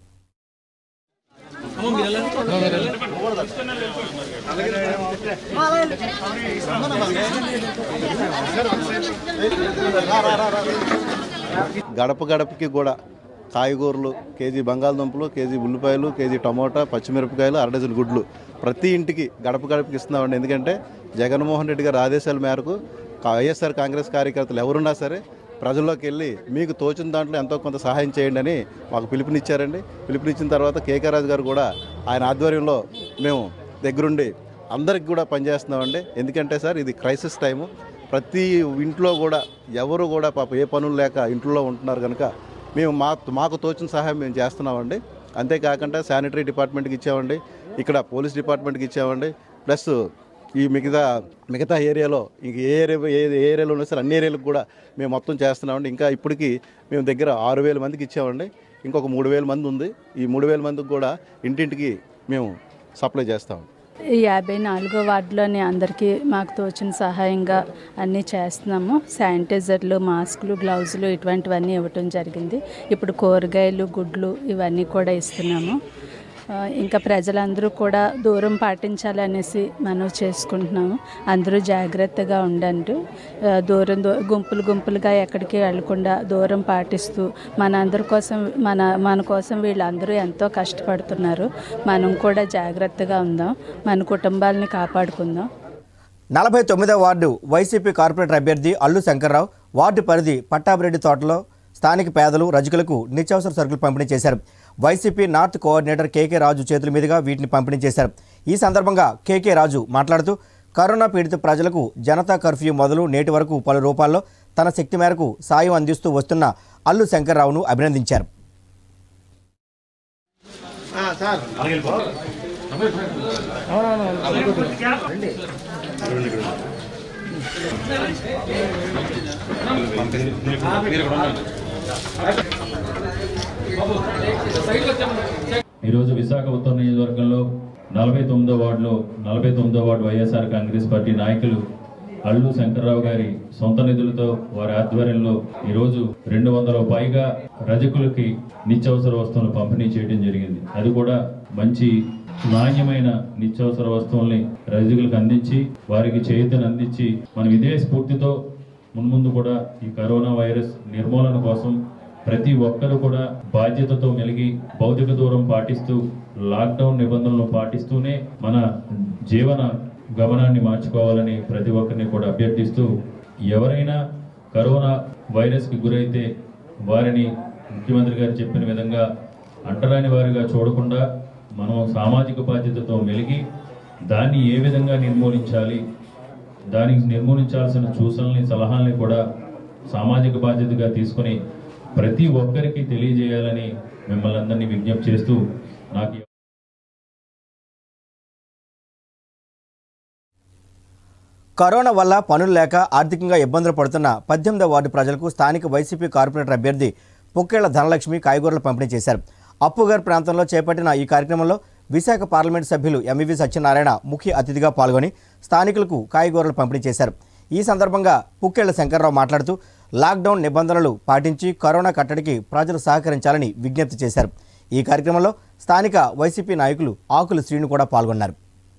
గడప గడపకి కూడా కాయగూరలు కేజీ బంగాళదుంపలు కేజీ ఉల్లిపాయలు కేజీ టమోటా పచ్చిమిరపకాయలు అర డజన్ గుడ్లు ప్రతి ఇంటికి గడప గడపకి ఇస్తున్నామండి ఎందుకంటే జగన్మోహన్ రెడ్డి గారి ఆదేశాల మేరకు కా- వైఎస్ఆర్ కాంగ్రెస్ కార్యకర్తలు ఎవరున్నా సరే ప్రజల్లోకి వెళ్ళి మీకు తోచిన దాంట్లో ఎంతో కొంత సహాయం చేయండి అని మాకు పిలుపునిచ్చారండి పిలుపునిచ్చిన తర్వాత కేకే రాజు గారు కూడా ఆయన ఆధ్వర్యంలో మేము దగ్గరుండి అందరికి కూడా పనిచేస్తున్నామండి ఎందుకంటే సార్ ఇది క్రైసిస్ టైము ప్రతి ఇంట్లో కూడా ఎవరు కూడా పాప ఏ పనులు లేక ఇంట్లో ఉంటున్నారు కనుక మేము మా మాకు తోచిన సహాయం మేము చేస్తున్నామండి అంతేకాకుండా శానిటరీ డిపార్ట్మెంట్కి ఇచ్చామండి ఇక్కడ పోలీస్ డిపార్ట్మెంట్కి ఇచ్చామండి ప్లస్ ఈ మిగతా మిగతా ఏరియాలో ఇంక ఏ ఏరియా ఏ ఏ ఏరియాలో ఉన్నా సరే అన్ని ఏరియాలకు కూడా మేము మొత్తం చేస్తున్నామండి ఇంకా ఇప్పటికి మేము దగ్గర ఆరు వేల మందికి ఇచ్చామండి ఇంకొక మూడు వేల మంది ఉంది ఈ మూడు వేల మందికి కూడా ఇంటింటికి మేము సప్లై చేస్తామండి ఈ యాభై నాలుగో వార్డులోని అందరికీ మాకు తోచిన సహాయంగా అన్నీ చేస్తున్నాము శానిటైజర్లు మాస్కులు గ్లౌజులు ఇటువంటివన్నీ ఇవ్వటం జరిగింది ఇప్పుడు కూరగాయలు గుడ్లు ఇవన్నీ కూడా ఇస్తున్నాము ఆ, ఇంకా ప్రజలందరూ కూడా దూరం పాటించాలనేసి మనం చేసుకుంటున్నాము అందరూ జాగ్రత్తగా ఉండండి ఆ, దూరం దూ గుంపులు గుంపులుగా ఎక్కడికి వెళ్లకుండా దూరం పాటిస్తూ మన అందరి కోసం మన మన కోసం వీళ్ళందరూ ఎంతో కష్టపడుతున్నారు మనం కూడా జాగ్రత్తగా ఉందాం మన కుటుంబాలని కాపాడుకుందాం నలభై తొమ్మిదవ వార్డు వైసీపీ కార్పొరేటర్ అభ్యర్థి అల్లు శంకర్రావు వార్డు పరిధి పట్టాభిరెడ్డి తోటలో స్థానిక పేదలు రజకులకు నిత్యావసర సరుకులు పంపిణీ చేశారు YCP north coordinator KK Raju చేతుల మీదుగా వీటిని పంపిణీ చేశారు ఈ సందర్భంగా కేకే రాజు మాట్లాడుతూ కరోనా పీడిత ప్రజలకు జనతా కర్ఫ్యూ మొదలు నేటి వరకు పలు రూపాల్లో తన శక్తి మేరకు సాయం అందిస్తూ వస్తున్న అల్లు శంకర్రావును అభినందించారు ఈరోజు విశాఖ ఉత్తర నియోజకవర్గంలో నలభై తొమ్మిదో వార్డులో నలభై తొమ్మిదో వార్డు వైఎస్ఆర్ కాంగ్రెస్ పార్టీ నాయకులు అల్లు శంకర్రావు గారి సొంత నిధులతో వారి ఆధ్వర్యంలో ఈరోజు రెండు వందల పైగా రజకులకి నిత్యావసర వస్తువులు పంపిణీ చేయడం జరిగింది అది కూడా మంచి నాణ్యమైన నిత్యావసర వస్తువుల్ని రజకులకు అందించి వారికి చేతిని అందించి మనం ఇదే స్ఫూర్తితో మున్ముందు కూడా ఈ కరోనా వైరస్ నిర్మూలన కోసం ప్రతి ఒక్కరూ కూడా బాధ్యతతో మెలిగి భౌతిక దూరం పాటిస్తూ లాక్డౌన్ నిబంధనలు పాటిస్తూనే మన జీవన గమనాన్ని మార్చుకోవాలని ప్రతి ఒక్కరిని కూడా అభ్యర్థిస్తూ ఎవరైనా కరోనా వైరస్కి గురైతే వారిని ముఖ్యమంత్రి గారు చెప్పిన విధంగా అంటరాని వారిగా చూడకుండా మనం సామాజిక బాధ్యతతో మెలిగి దాన్ని ఏ విధంగా నిర్మూలించాలి దానికి నిర్మూలించాల్సిన సూచనల్ని సలహాలని కూడా సామాజిక బాధ్యతగా తీసుకొని ప్రతి ఒక్కరికి తెలియజేయాలని మిమ్మల్ని అందరినీ విజ్ఞప్తి చేస్తూ నాకు ఈ కరోనా వల్ల పనులు లేక ఆర్థికంగా ఇబ్బందులు పడుతున్న పద్దెనిమిదవ వార్డు ప్రజలకు స్థానిక వైసీపీ కార్పొరేటర్ అభ్యర్థి పుక్కేళ్ల ధనలక్ష్మి కాయగూరలు పంపిణీ చేశారు అప్పుగారు ప్రాంతంలో చేపట్టిన ఈ కార్యక్రమంలో విశాఖ పార్లమెంట్ సభ్యులు ఎంవివి సత్యనారాయణ ముఖ్య అతిథిగా పాల్గొని స్థానికులకు కాయగూరలు పంపిణీ చేశారు ఈ సందర్భంగా పుక్కేళ్ల శంకర్రావు మాట్లాడుతూ లాక్డౌన్ నిబంధనలు పాటించి కరోనా కట్టడికి ప్రజలు సహకరించాలని విజ్ఞప్తి చేశారు ఈ కార్యక్రమంలో స్థానిక వైసీపీ నాయకులు ఆకుల శ్రీను కూడా పాల్గొన్నారు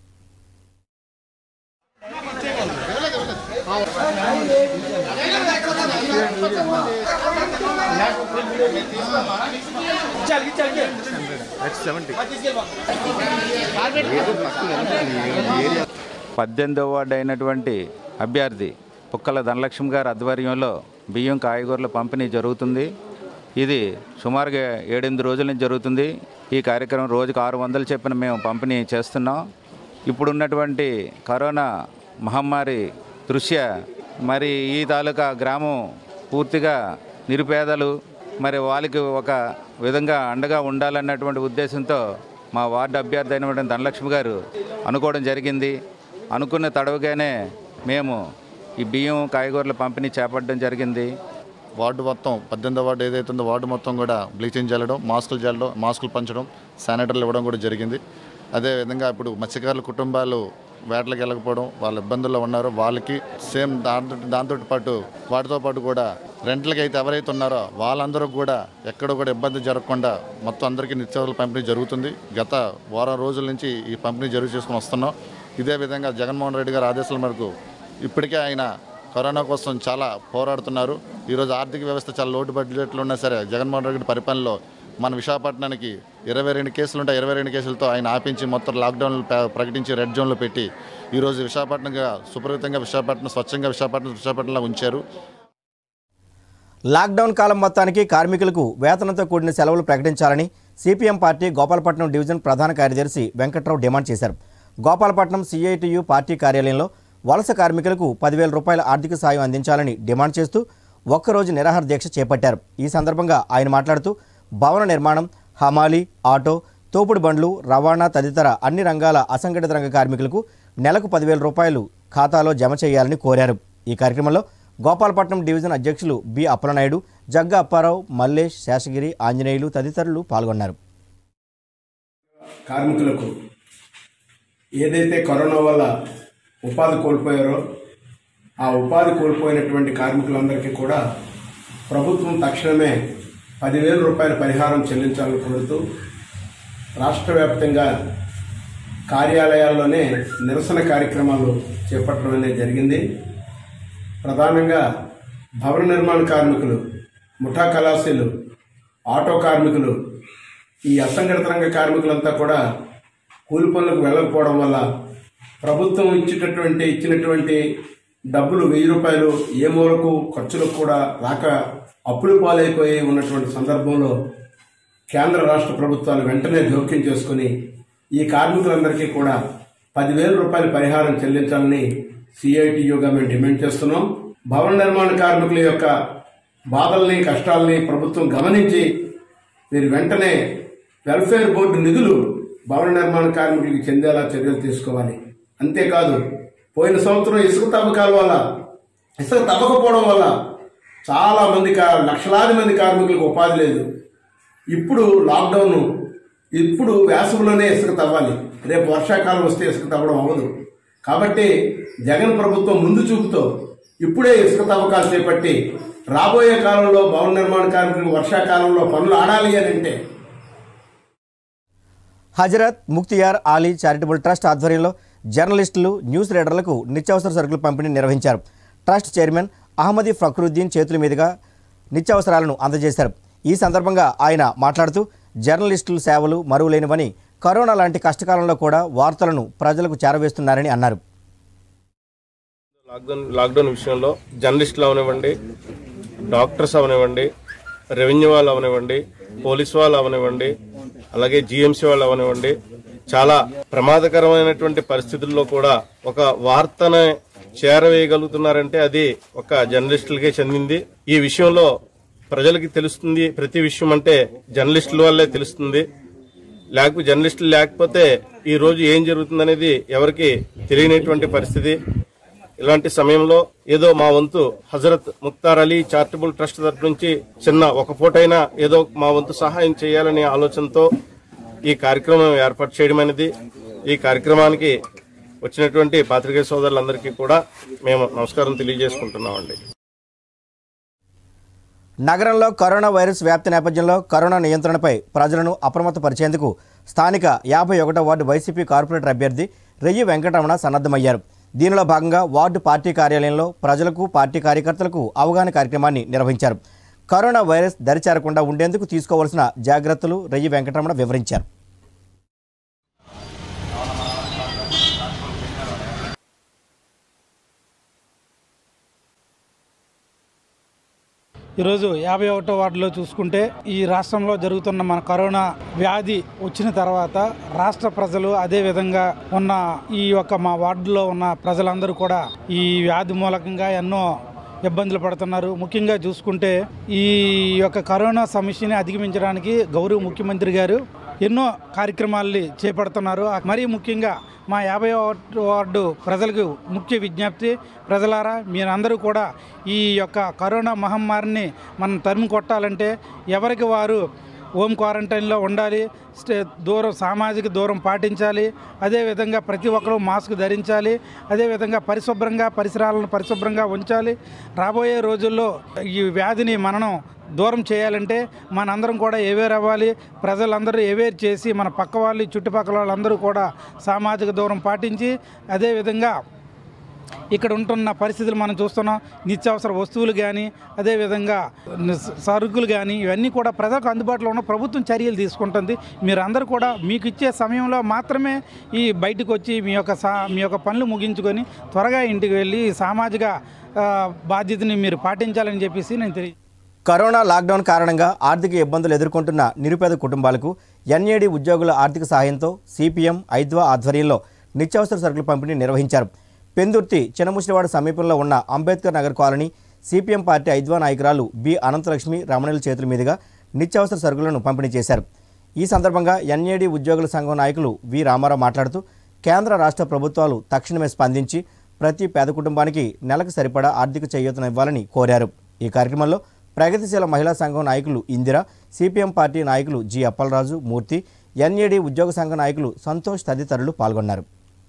పద్దెనిమిదవ వార్డు అయినటువంటి అభ్యర్థి పుక్కల ధనలక్ష్మి గారి ఆధ్వర్యంలో బియ్యం కాయగూరల పంపిణీ జరుగుతుంది ఇది సుమారుగా ఏడెనిమిది రోజుల నుంచి జరుగుతుంది ఈ కార్యక్రమం రోజుకు ఆరు వందలు చెప్పిన మేము పంపిణీ చేస్తున్నాం ఇప్పుడున్నటువంటి కరోనా మహమ్మారి దృష్ట్యా మరి ఈ తాలూకా గ్రామం పూర్తిగా నిరుపేదలు మరి వాళ్ళకి ఒక విధంగా అండగా ఉండాలన్నటువంటి ఉద్దేశంతో మా వార్డు అభ్యర్థి అయినటువంటి ధనలక్ష్మి గారు అనుకోవడం జరిగింది అనుకున్న తడవుగానే మేము ఈ బియ్యం కాయగూరల పంపిణీ చేపట్టడం జరిగింది వార్డు మొత్తం పద్దెనిమిదో వార్డు ఏదైతే ఉందో వార్డు మొత్తం కూడా బ్లీచింగ్ చల్లడం మాస్కులు చల్లడం మాస్కులు పంచడం శానిటర్లు ఇవ్వడం కూడా జరిగింది అదేవిధంగా ఇప్పుడు మత్స్యకారుల కుటుంబాలు వేటలకు వెళ్ళకపోవడం వాళ్ళ ఇబ్బందుల్లో ఉన్నారు వాళ్ళకి సేమ్ దాంతో దాంతో పాటు వాటితో పాటు కూడా రెంట్లకి అయితే ఎవరైతే ఉన్నారో వాళ్ళందరూ కూడా ఎక్కడ కూడా ఇబ్బంది జరగకుండా మొత్తం అందరికీ నిత్యావసరాల పంపిణీ జరుగుతుంది గత వారం రోజుల నుంచి ఈ పంపిణీ జరుగు చేసుకుని వస్తున్నాం ఇదే విధంగా జగన్మోహన్ రెడ్డి గారి ఆదేశాల మేరకు ఇప్పటికే ఆయన కరోనా కోసం చాలా పోరాడుతున్నారు ఈరోజు ఆర్థిక వ్యవస్థ చాలా లోటు బడ్జెట్లు ఉన్నా సరే జగన్మోహన్ రెడ్డి పరిపాలనలో మన విశాఖపట్నానికి ఇరవై రెండు కేసులు ఉంటాయి ఇరవై రెండు కేసులతో ఆయన ఆపించి మొత్తం లాక్డౌన్ ప్రకటించి రెడ్ జోన్లో పెట్టి ఈరోజు విశాఖపట్నంగా సుపరితంగా విశాఖపట్నం స్వచ్ఛంగా విశాఖపట్నం విశాఖపట్నంలో ఉంచారు లాక్డౌన్ కాలం మొత్తానికి కార్మికులకు వేతనంతో కూడిన సెలవులు ప్రకటించాలని సిపిఎం పార్టీ గోపాలపట్నం డివిజన్ ప్రధాన కార్యదర్శి వెంకట్రావు డిమాండ్ చేశారు గోపాలపట్నం సిఐటియు పార్టీ కార్యాలయంలో వలస కార్మికులకు పదివేల రూపాయల ఆర్థిక సాయం అందించాలని డిమాండ్ చేస్తూ ఒక్కరోజు నిరాహార దీక్ష చేపట్టారు ఈ సందర్భంగా ఆయన మాట్లాడుతూ భవన నిర్మాణం హమాలి ఆటో తోపుడు బండ్లు రవాణా తదితర అన్ని రంగాల అసంఘటిత రంగ కార్మికులకు నెలకు పదివేల రూపాయలు ఖాతాలో జమ చేయాలని కోరారు ఈ కార్యక్రమంలో గోపాలపట్నం డివిజన్ అధ్యక్షులు బి అప్పలనాయుడు జగ్గా అప్పారావు మల్లేష్ శేషగిరి ఆంజనేయులు తదితరులు పాల్గొన్నారు కార్మికులకు ఏదైతే కరోనా వల్ల ఉపాధి కోల్పోయారో ఆ ఉపాధి కోల్పోయినటువంటి కార్మికులందరికీ కూడా ప్రభుత్వం తక్షణమే పదివేల రూపాయల పరిహారం చెల్లించాలని కోరుతూ రాష్ట్ర వ్యాప్తంగా కార్యాలయాల్లోనే నిరసన కార్యక్రమాలు చేపట్టడం అనేది జరిగింది ప్రధానంగా భవన నిర్మాణ కార్మికులు ముఠా కళాశీలు ఆటో కార్మికులు ఈ అసంఘటిత రంగ కార్మికులంతా కూడా కూలి పనులకు వెళ్ళకపోవడం వల్ల ప్రభుత్వం ఇచ్చేటటువంటి ఇచ్చినటువంటి డబ్బులు వెయ్యి రూపాయలు ఏ మూలకు ఖర్చులకు కూడా రాక అప్పులు పాలైపోయి ఉన్నటువంటి సందర్భంలో కేంద్ర రాష్ట్ర ప్రభుత్వాలు వెంటనే జోక్యం చేసుకుని ఈ కార్మికులందరికీ కూడా పదివేల రూపాయల పరిహారం చెల్లించాలని సిఐటియుగా మేము డిమాండ్ చేస్తున్నాం భవన నిర్మాణ కార్మికుల యొక్క బాధల్ని కష్టాలని ప్రభుత్వం గమనించి మీరు వెంటనే వెల్ఫేర్ బోర్డు నిధులు భవన నిర్మాణ కార్మికులకు చెందేలా చర్యలు తీసుకోవాలి అంతేకాదు పోయిన సంవత్సరం ఇసుక తవ్వకాల వల్ల ఇసుక తవ్వకపోవడం వల్ల చాలా మంది కా- లక్షలాది మంది కార్మికులకు ఉపాధి లేదు ఇప్పుడు లాక్డౌన్ ఇప్పుడు వేసవిలోనే ఇసుక తవ్వాలి రేపు వర్షాకాలం వస్తే ఇసుక తవ్వడం అవ్వదు కాబట్టి జగన్ ప్రభుత్వం ముందు చూపుతో ఇప్పుడే ఇసుక తవ్వకాలు చేపట్టి రాబోయే కాలంలో భవన నిర్మాణ కార్మికులకు వర్షాకాలంలో పనులు ఆడాలి అని అంటే హజరత్ ముక్తియార్ ఆలీ చారిటబుల్ ట్రస్ట్ ఆధ్వర్యంలో జర్నలిస్టులు న్యూస్ రీడర్లకు నిత్యావసర సరుకుల పంపిణీ నిర్వహించారు ట్రస్ట్ చైర్మన్ అహ్మదీ ఫక్రుద్దీన్ చేతుల మీదుగా నిత్యావసరాలను అందజేశారు ఈ సందర్భంగా ఆయన మాట్లాడుతూ జర్నలిస్టుల సేవలు మరువులేనివని కరోనా లాంటి కష్టకాలంలో కూడా వార్తలను ప్రజలకు చేరవేస్తున్నారని అన్నారు లాక్డౌన్ లాక్డౌన్ విషయంలో జర్నలిస్టులు అవనివ్వండి డాక్టర్స్ అవనివ్వండి రెవెన్యూ వాళ్ళు అవనివ్వండి పోలీస్ వాళ్ళు అవనివ్వండి అలాగే జిఎంసీ వాళ్ళు అవనివ్వండి చాలా ప్రమాదకరమైనటువంటి పరిస్థితుల్లో కూడా ఒక వార్తను చేరవేయగలుగుతున్నారంటే అది ఒక జర్నలిస్టులకే చెందింది ఈ విషయంలో ప్రజలకి తెలుస్తుంది ప్రతి విషయం అంటే జర్నలిస్టుల వల్లే తెలుస్తుంది లేకపోతే జర్నలిస్టులు లేకపోతే ఈ రోజు ఏం జరుగుతుందనేది ఎవరికి తెలియనటువంటి పరిస్థితి ఇలాంటి సమయంలో ఏదో మా వంతు హజరత్ ముక్తార్ అలీ చారిటబుల్ ట్రస్ట్ తరఫు నుంచి చిన్న ఒక పూటైనా ఏదో మా వంతు సహాయం చేయాలనే ఆలోచనతో ఈ కార్యక్రమం ఏర్పాటు చేయడం అనేది ఈ కార్యక్రమానికి వచ్చినటువంటి పాత్రికేయ సోదరులందరికీ కూడా మేము నమస్కారం తెలియజేసుకుంటున్నామండి నగరంలో కరోనా వైరస్ వ్యాప్తి నేపథ్యంలో కరోనా నియంత్రణపై ప్రజలను అప్రమత్తపరిచేందుకు స్థానిక యాభై ఒకటో వార్డు వైసీపీ కార్పొరేటర్ అభ్యర్థి రెయ్యి వెంకటరమణ సన్నద్ధమయ్యారు దీనిలో భాగంగా వార్డు పార్టీ కార్యాలయంలో ప్రజలకు పార్టీ కార్యకర్తలకు అవగాహన కార్యక్రమాన్ని నిర్వహించారు కరోనా వైరస్ దరిచేరకుండా ఉండేందుకు తీసుకోవాల్సిన జాగ్రత్తలు రెయ్యి వెంకటరమణ వివరించారు ఈరోజు యాభై ఒకటో వార్డులో చూసుకుంటే ఈ రాష్ట్రంలో జరుగుతున్న మన కరోనా వ్యాధి వచ్చిన తర్వాత రాష్ట్ర ప్రజలు అదే విధంగా ఉన్న ఈ యొక్క మా వార్డులో ఉన్న ప్రజలందరూ కూడా ఈ వ్యాధి మూలకంగా ఎన్నో ఇబ్బందులు పడుతున్నారు ముఖ్యంగా చూసుకుంటే ఈ యొక్క కరోనా సమస్యని అధిగమించడానికి గౌరవ ముఖ్యమంత్రి గారు ఎన్నో కార్యక్రమాల్ని చేపడుతున్నారు మరీ ముఖ్యంగా మా యాభై వార్డు ప్రజలకు ముఖ్య విజ్ఞప్తి ప్రజలారా మీరందరూ కూడా ఈ యొక్క కరోనా మహమ్మారిని మనం తరిమి కొట్టాలంటే ఎవరికి వారు హోమ్ క్వారంటైన్లో ఉండాలి స్టే దూరం సామాజిక దూరం పాటించాలి అదేవిధంగా ప్రతి ఒక్కరూ మాస్క్ ధరించాలి అదేవిధంగా పరిశుభ్రంగా పరిసరాలను పరిశుభ్రంగా ఉంచాలి రాబోయే రోజుల్లో ఈ వ్యాధిని మనం దూరం చేయాలంటే మనందరం కూడా ఎవేర్ అవ్వాలి ప్రజలందరూ ఎవేర్ చేసి మన పక్క వాళ్ళు చుట్టుపక్కల వాళ్ళందరూ కూడా సామాజిక దూరం పాటించి అదేవిధంగా ఇక్కడ ఉంటున్న పరిస్థితులు మనం చూస్తున్నాం నిత్యావసర వస్తువులు కానీ అదేవిధంగా ని- సరుకులు కానీ ఇవన్నీ కూడా ప్రజలకు అందుబాటులో ఉన్న ప్రభుత్వం చర్యలు తీసుకుంటుంది మీరందరూ కూడా మీకు ఇచ్చే సమయంలో మాత్రమే ఈ బయటకు వచ్చి మీ యొక్క సా మీ యొక్క పనులు ముగించుకొని త్వరగా ఇంటికి వెళ్ళి ఈ సామాజిక ఆ, బాధ్యతని మీరు పాటించాలని చెప్పేసి నేను తెలియ కరోనా లాక్డౌన్ కారణంగా ఆర్థిక ఇబ్బందులు ఎదుర్కొంటున్న నిరుపేద కుటుంబాలకు ఎన్ఏడి ఉద్యోగుల ఆర్థిక సహాయంతో సిపిఎం ఐద్వా ఆధ్వర్యంలో నిత్యావసర సరుకుల పంపిణీ నిర్వహించారు పెందుర్తి చిన్నముసిరివాడ సమీపంలో ఉన్న Ambedkar Nagar colony CPM party ఐద్వా నాయకురాలు బి అనంతలక్ష్మి రమణుల చేతుల మీదుగా నిత్యావసర సరుకులను పంపిణీ చేశారు ఈ సందర్భంగా ఎన్ఏడి ఉద్యోగుల సంఘం నాయకులు వి రామారావు మాట్లాడుతూ కేంద్ర రాష్ట్ర ప్రభుత్వాలు తక్షణమే స్పందించి ప్రతి పేద కుటుంబానికి నెలకు సరిపడా ఆర్థిక చేయూతనివ్వాలని కోరారు ఈ కార్యక్రమంలో ప్రగతిశీల మహిళా సంఘం నాయకులు ఇందిర సిపిఎం పార్టీ నాయకులు జి అప్పలరాజు మూర్తి ఎన్ఏడి ఉద్యోగ సంఘ నాయకులు సంతోష్ తదితరులు పాల్గొన్నారు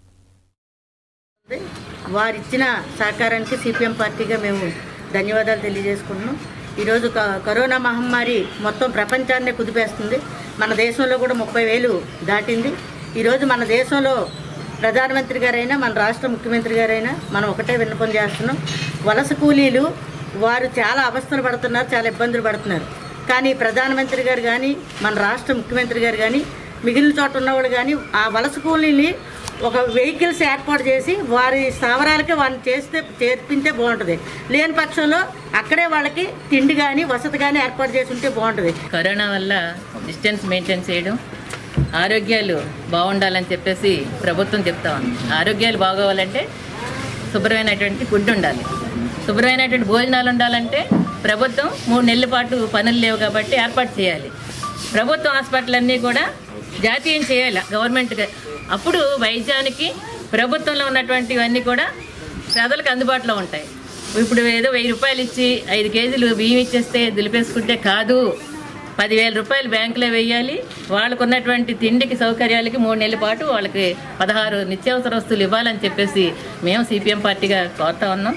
వారిచ్చిన సహకారానికి సిపిఎం పార్టీగా మేము ధన్యవాదాలు తెలియజేసుకుంటున్నాం ఈరోజు క- కరోనా మహమ్మారి మొత్తం ప్రపంచాన్నే కుదిపేస్తుంది మన దేశంలో కూడా ముప్పై వేలు దాటింది ఈరోజు మన దేశంలో ప్రధానమంత్రి గారైనా మన రాష్ట్ర ముఖ్యమంత్రి గారైనా మనం ఒకటే విన్నపం చేస్తున్నాం వలస కూలీలు వారు చాలా అవస్థలు పడుతున్నారు చాలా ఇబ్బందులు పడుతున్నారు కానీ ప్రధానమంత్రి గారు కానీ మన రాష్ట్ర ముఖ్యమంత్రి గారు కానీ మిగిలిన చోట ఉన్నవాళ్ళు కానీ ఆ వలస కూలీని ఒక వెహికల్స్ ఏర్పాటు చేసి వారి స్థావరాలకి వాళ్ళని చేస్తే చేర్పింటే బాగుంటుంది లేని పక్షంలో అక్కడే వాళ్ళకి తిండి కానీ వసతి కానీ ఏర్పాటు చేసి ఉంటే బాగుంటుంది కరోనా వల్ల డిస్టెన్స్ మెయింటైన్ చేయడం ఆరోగ్యాలు బాగుండాలని చెప్పేసి ప్రభుత్వం చెప్తా ఉంది ఆరోగ్యాలు బాగోవాలంటే శుభ్రమైనటువంటి ఫుడ్ ఉండాలి శుభ్రమైనటువంటి భోజనాలు ఉండాలంటే ప్రభుత్వం మూడు నెలల పాటు పనులు లేవు కాబట్టి ఏర్పాటు చేయాలి ప్రభుత్వ హాస్పిటల్ అన్నీ కూడా జాతీయం చేయాలి గవర్నమెంట్గా అప్పుడు వైద్యానికి ప్రభుత్వంలో ఉన్నటువంటివన్నీ కూడా ప్రజలకు అందుబాటులో ఉంటాయి ఇప్పుడు ఏదో వెయ్యి రూపాయలు ఇచ్చి ఐదు కేజీలు బియ్యం ఇచ్చేస్తే దులిపేసుకుంటే కాదు పదివేల రూపాయలు బ్యాంకులో వేయాలి వాళ్ళకు ఉన్నటువంటి తిండికి సౌకర్యాలకి మూడు నెలల పాటు వాళ్ళకి పదహారు నిత్యావసర వస్తువులు ఇవ్వాలని చెప్పేసి మేము సిపిఎం పార్టీగా కోరుతా ఉన్నాం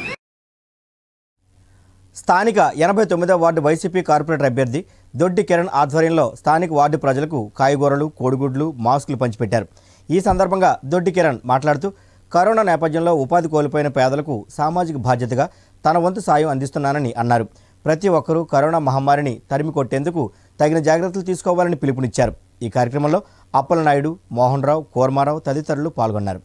స్థానిక ఎనభై తొమ్మిదవ వార్డు వైసీపీ కార్పొరేటర్ అభ్యర్థి దొడ్డి కిరణ్ ఆధ్వర్యంలో స్థానిక వార్డు ప్రజలకు కాయగూరలు కోడిగుడ్లు మాస్కులు పంచిపెట్టారు ఈ సందర్భంగా దొడ్డి కిరణ్ మాట్లాడుతూ కరోనా నేపథ్యంలో ఉపాధి కోల్పోయిన పేదలకు సామాజిక బాధ్యతగా తన వంతు సాయం అందిస్తున్నానని అన్నారు ప్రతి ఒక్కరూ కరోనా మహమ్మారిని తరిమి కొట్టేందుకు తగిన జాగ్రత్తలు తీసుకోవాలని పిలుపునిచ్చారు ఈ కార్యక్రమంలో అప్పలనాయుడు మోహన్ రావు కోర్మారావు తదితరులు పాల్గొన్నారు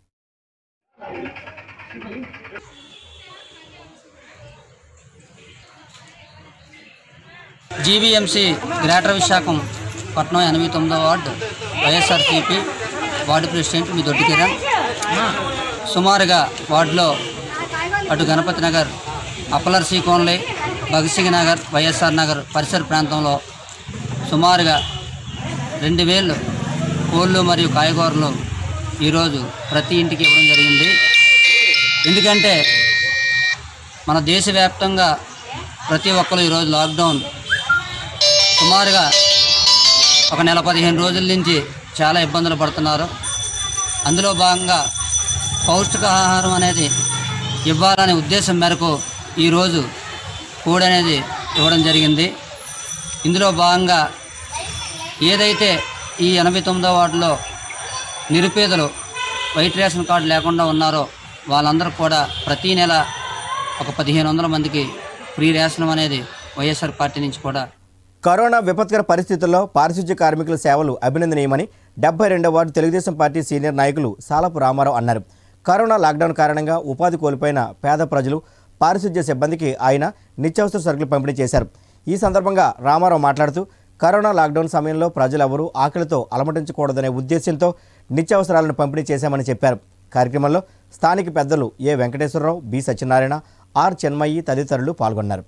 జీవీఎంసీ గ్రేటర్ విశాఖం పట్నం ఎనభై తొమ్మిదో వార్డు వైఎస్ఆర్సీపీ వార్డు ప్రెసిడెంట్ మీ దొడ్డి కిరణ్ సుమారుగా వార్డులో అటు గణపతి నగర్ అప్పలర్ సి కోన్లే భగత్ సింగ్ నగర్ వైఎస్ఆర్ నగర్ పరిసర ప్రాంతంలో సుమారుగా రెండు వేలు కోళ్ళు మరియు కాయగూరలు ఈరోజు ప్రతి ఇంటికి ఇవ్వడం జరిగింది ఎందుకంటే మన దేశవ్యాప్తంగా ప్రతి ఒక్కరు ఈరోజు లాక్డౌన్ సుమారుగా ఒక నెల పదిహేను రోజుల నుంచి చాలా ఇబ్బందులు పడుతున్నారు అందులో భాగంగా పౌష్టికాహారం అనేది ఇవ్వాలనే ఉద్దేశం మేరకు ఈరోజు కోడి అనేది ఇవ్వడం జరిగింది ఇందులో భాగంగా ఏదైతే ఈ ఎనభై తొమ్మిదో వార్డులో నిరుపేదలు వైట్ రేషన్ కార్డు లేకుండా ఉన్నారో వాళ్ళందరూ కూడా ప్రతీ నెల ఒక పదిహేను వందల మందికి ఫ్రీ రేషన్ అనేది వైఎస్ఆర్ పార్టీ నుంచి కూడా కరోనా విపత్కర పరిస్థితుల్లో పారిశుధ్య కార్మికుల సేవలు అభినందనీయమని డెబ్బై రెండవ వార్డు తెలుగుదేశం పార్టీ సీనియర్ నాయకులు సాలపు రామారావు అన్నారు కరోనా లాక్డౌన్ కారణంగా ఉపాధి కోల్పోయిన పేద ప్రజలు పారిశుధ్య సిబ్బందికి ఆయన నిత్యావసర సరుకులు పంపిణీ చేశారు ఈ సందర్భంగా రామారావు మాట్లాడుతూ కరోనా లాక్డౌన్ సమయంలో ప్రజలెవరూ ఆకలితో అలమటించకూడదనే ఉద్దేశంతో నిత్యావసరాలను పంపిణీ చేశామని చెప్పారు కార్యక్రమంలో స్థానిక పెద్దలు A Venkateswararao B Satyanarayana R Chinmayi తదితరులు పాల్గొన్నారు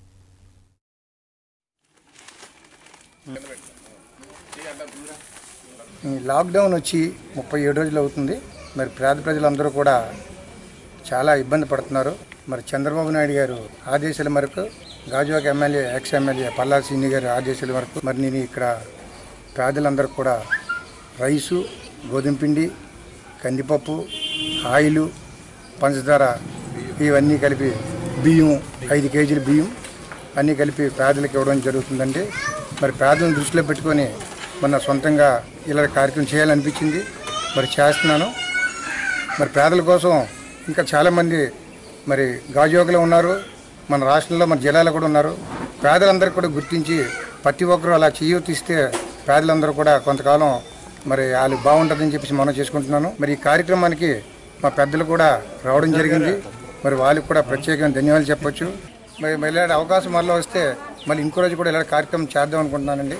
ఈ లాక్డౌన్ వచ్చి ముప్పై ఏడు రోజులు అవుతుంది మరి పేద ప్రజలందరూ కూడా చాలా ఇబ్బంది పడుతున్నారు మరి చంద్రబాబు నాయుడు గారు ఆదేశాల మేరకు Gajuwaka MLA ex MLA Palla సీని గారి ఆదేశాల మేరకు మరి నేను ఇక్కడ పేదలందరూ కూడా రైసు గోధుమ పిండి కందిపప్పు ఆయిలు పంచదార ఇవన్నీ కలిపి బియ్యం ఐదు కేజీల బియ్యం అన్నీ కలిపి పేదలకు ఇవ్వడం జరుగుతుందండి మరి పేదలను దృష్టిలో పెట్టుకొని మొన్న సొంతంగా ఇలా కార్యక్రమం చేయాలనిపించింది మరి చేస్తున్నాను మరి పేదల కోసం ఇంకా చాలామంది మరి గాజువాకలో ఉన్నారు మన రాష్ట్రంలో మన జిల్లాలో కూడా ఉన్నారు పేదలందరూ కూడా గుర్తించి ప్రతి ఒక్కరూ అలా చెయ్యి తీస్తే పేదలందరూ కూడా కొంతకాలం మరి వాళ్ళు బాగుంటుందని చెప్పేసి మనం చేసుకుంటున్నాను మరి ఈ కార్యక్రమానికి మా పెద్దలు కూడా రావడం జరిగింది మరి వాళ్ళకి కూడా ప్రత్యేకంగా ధన్యవాదాలు చెప్పొచ్చు మరి మరి ఇలాంటి అవకాశం మళ్ళీ వస్తే మళ్ళీ ఇంకో రోజు కూడా ఇలాంటి కార్యక్రమం చేద్దాం అనుకుంటున్నానండి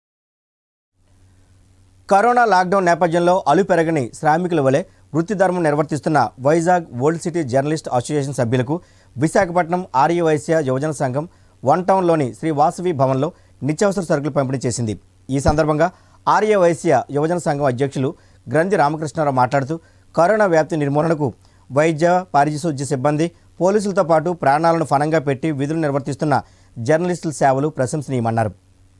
కరోనా లాక్డౌన్ నేపథ్యంలో అలు పెరగని శ్రామికుల వలె వృత్తి ధర్మం నిర్వర్తిస్తున్న Vizag old city journalist association సభ్యులకు విశాఖపట్నం ఆర్యవైశ్య యువజన సంఘం వన్ టౌన్లోని శ్రీ వాసవి భవన్లో నిత్యావసర సరుకులు పంపిణీ చేసింది ఈ సందర్భంగా ఆర్యవైశ్య యువజన సంఘం అధ్యక్షులు గ్రంథి రామకృష్ణారావు మాట్లాడుతూ కరోనా వ్యాప్తి నిర్మూలనకు వైద్య పారిశుధ్య సిబ్బంది పోలీసులతో పాటు ప్రాణాలను ఫనంగా పెట్టి విధులు నిర్వర్తిస్తున్న జర్నలిస్టుల సేవలు ప్రశంసనీయమన్నారు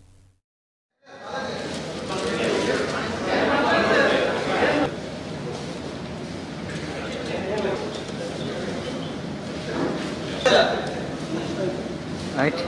రైట్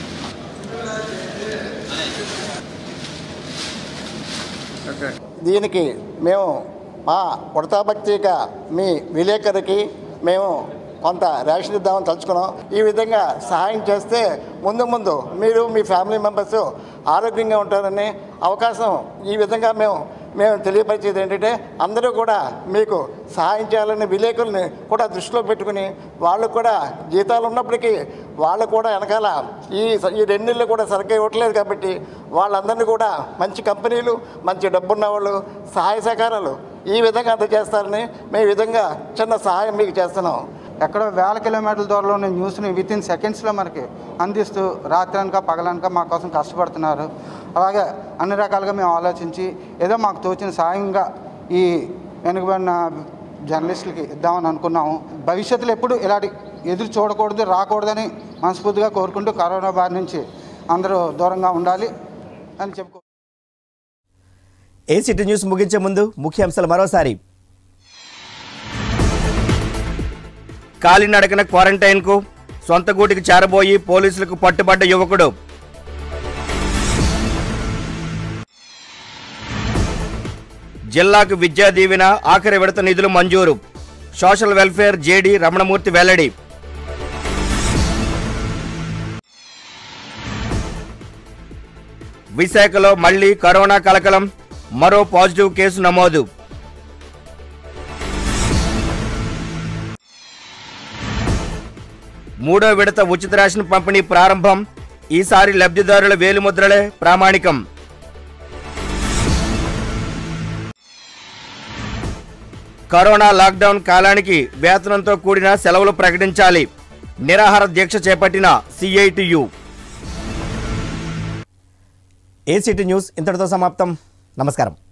ఓకే దీనికి మేము మా ఉడతాభక్తిగా మీ విలేకరికి మేము కొంత రేషన్ ఇద్దామని తలుచుకున్నాం ఈ విధంగా సహాయం చేస్తే ముందు ముందు మీరు మీ ఫ్యామిలీ మెంబర్స్ ఆరోగ్యంగా ఉంటారని అవకాశం ఈ విధంగా మేము మేము తెలియపరిచేది ఏంటంటే అందరూ కూడా మీకు సహాయం చేయాలని విలేకరుల్ని కూడా దృష్టిలో పెట్టుకుని వాళ్ళు కూడా జీతాలు ఉన్నప్పటికీ వాళ్ళు కూడా వెనకాల ఈ ఈ రెండిళ్ళు కూడా సరిగ్గా ఇవ్వట్లేదు కాబట్టి వాళ్ళందరినీ కూడా మంచి కంపెనీలు మంచి డబ్బున్న వాళ్ళు సహాయ సహకారాలు ఈ విధంగా అందజేస్తారని మేము ఈ విధంగా చిన్న సహాయం మీకు చేస్తున్నాం ఎక్కడో వేల కిలోమీటర్ల దూరంలో ఉన్న న్యూస్ని విత్ ఇన్ సెకండ్స్లో మనకి అందిస్తూ రాత్రనక పగలనక మా కోసం కష్టపడుతున్నారు అలాగే అన్ని రకాలుగా మేము ఆలోచించి ఏదో మాకు తోచిన సాయంగా ఈ వెనుకబడిన జర్నలిస్టులకి ఇద్దామని అనుకున్నాము భవిష్యత్తులో ఎప్పుడు ఇలాంటి ఎదురు చూడకూడదు రాకూడదని మనస్ఫూర్తిగా కోరుకుంటూ కరోనా బారి నుంచి అందరూ దూరంగా ఉండాలి అని చెప్పుకో ఏసీటీ న్యూస్ ముగించే ముందు ముఖ్యాంశాలు మరోసారి కాలినడకన క్వారంటైన్కు సొంత గూటికి చేరబోయి పోలీసులకు పట్టుబడ్డ యువకుడు జిల్లాకు విద్యా దీవెన ఆఖరి విడత నిధులు మంజూరు సోషల్ వెల్ఫేర్ జేడీ రమణమూర్తి వెల్లడి విశాఖలో మళ్లీ కరోనా కలకలం మరో పాజిటివ్ కేసు నమోదు మూడో విడత ఉచిత రేషన్ పంపిణీ ప్రారంభం ఈసారి లబ్ధిదారుల వేలిముద్రలే ప్రామాణికం కరోనా లాక్డౌన్ కాలానికి వేతనంతో కూడిన సెలవులు ప్రకటించాలి నిరాహార దీక్ష చేపట్టిన సిఐటియు ఏసీటీ న్యూస్ ఇంతటితో సమాప్తం నమస్కారం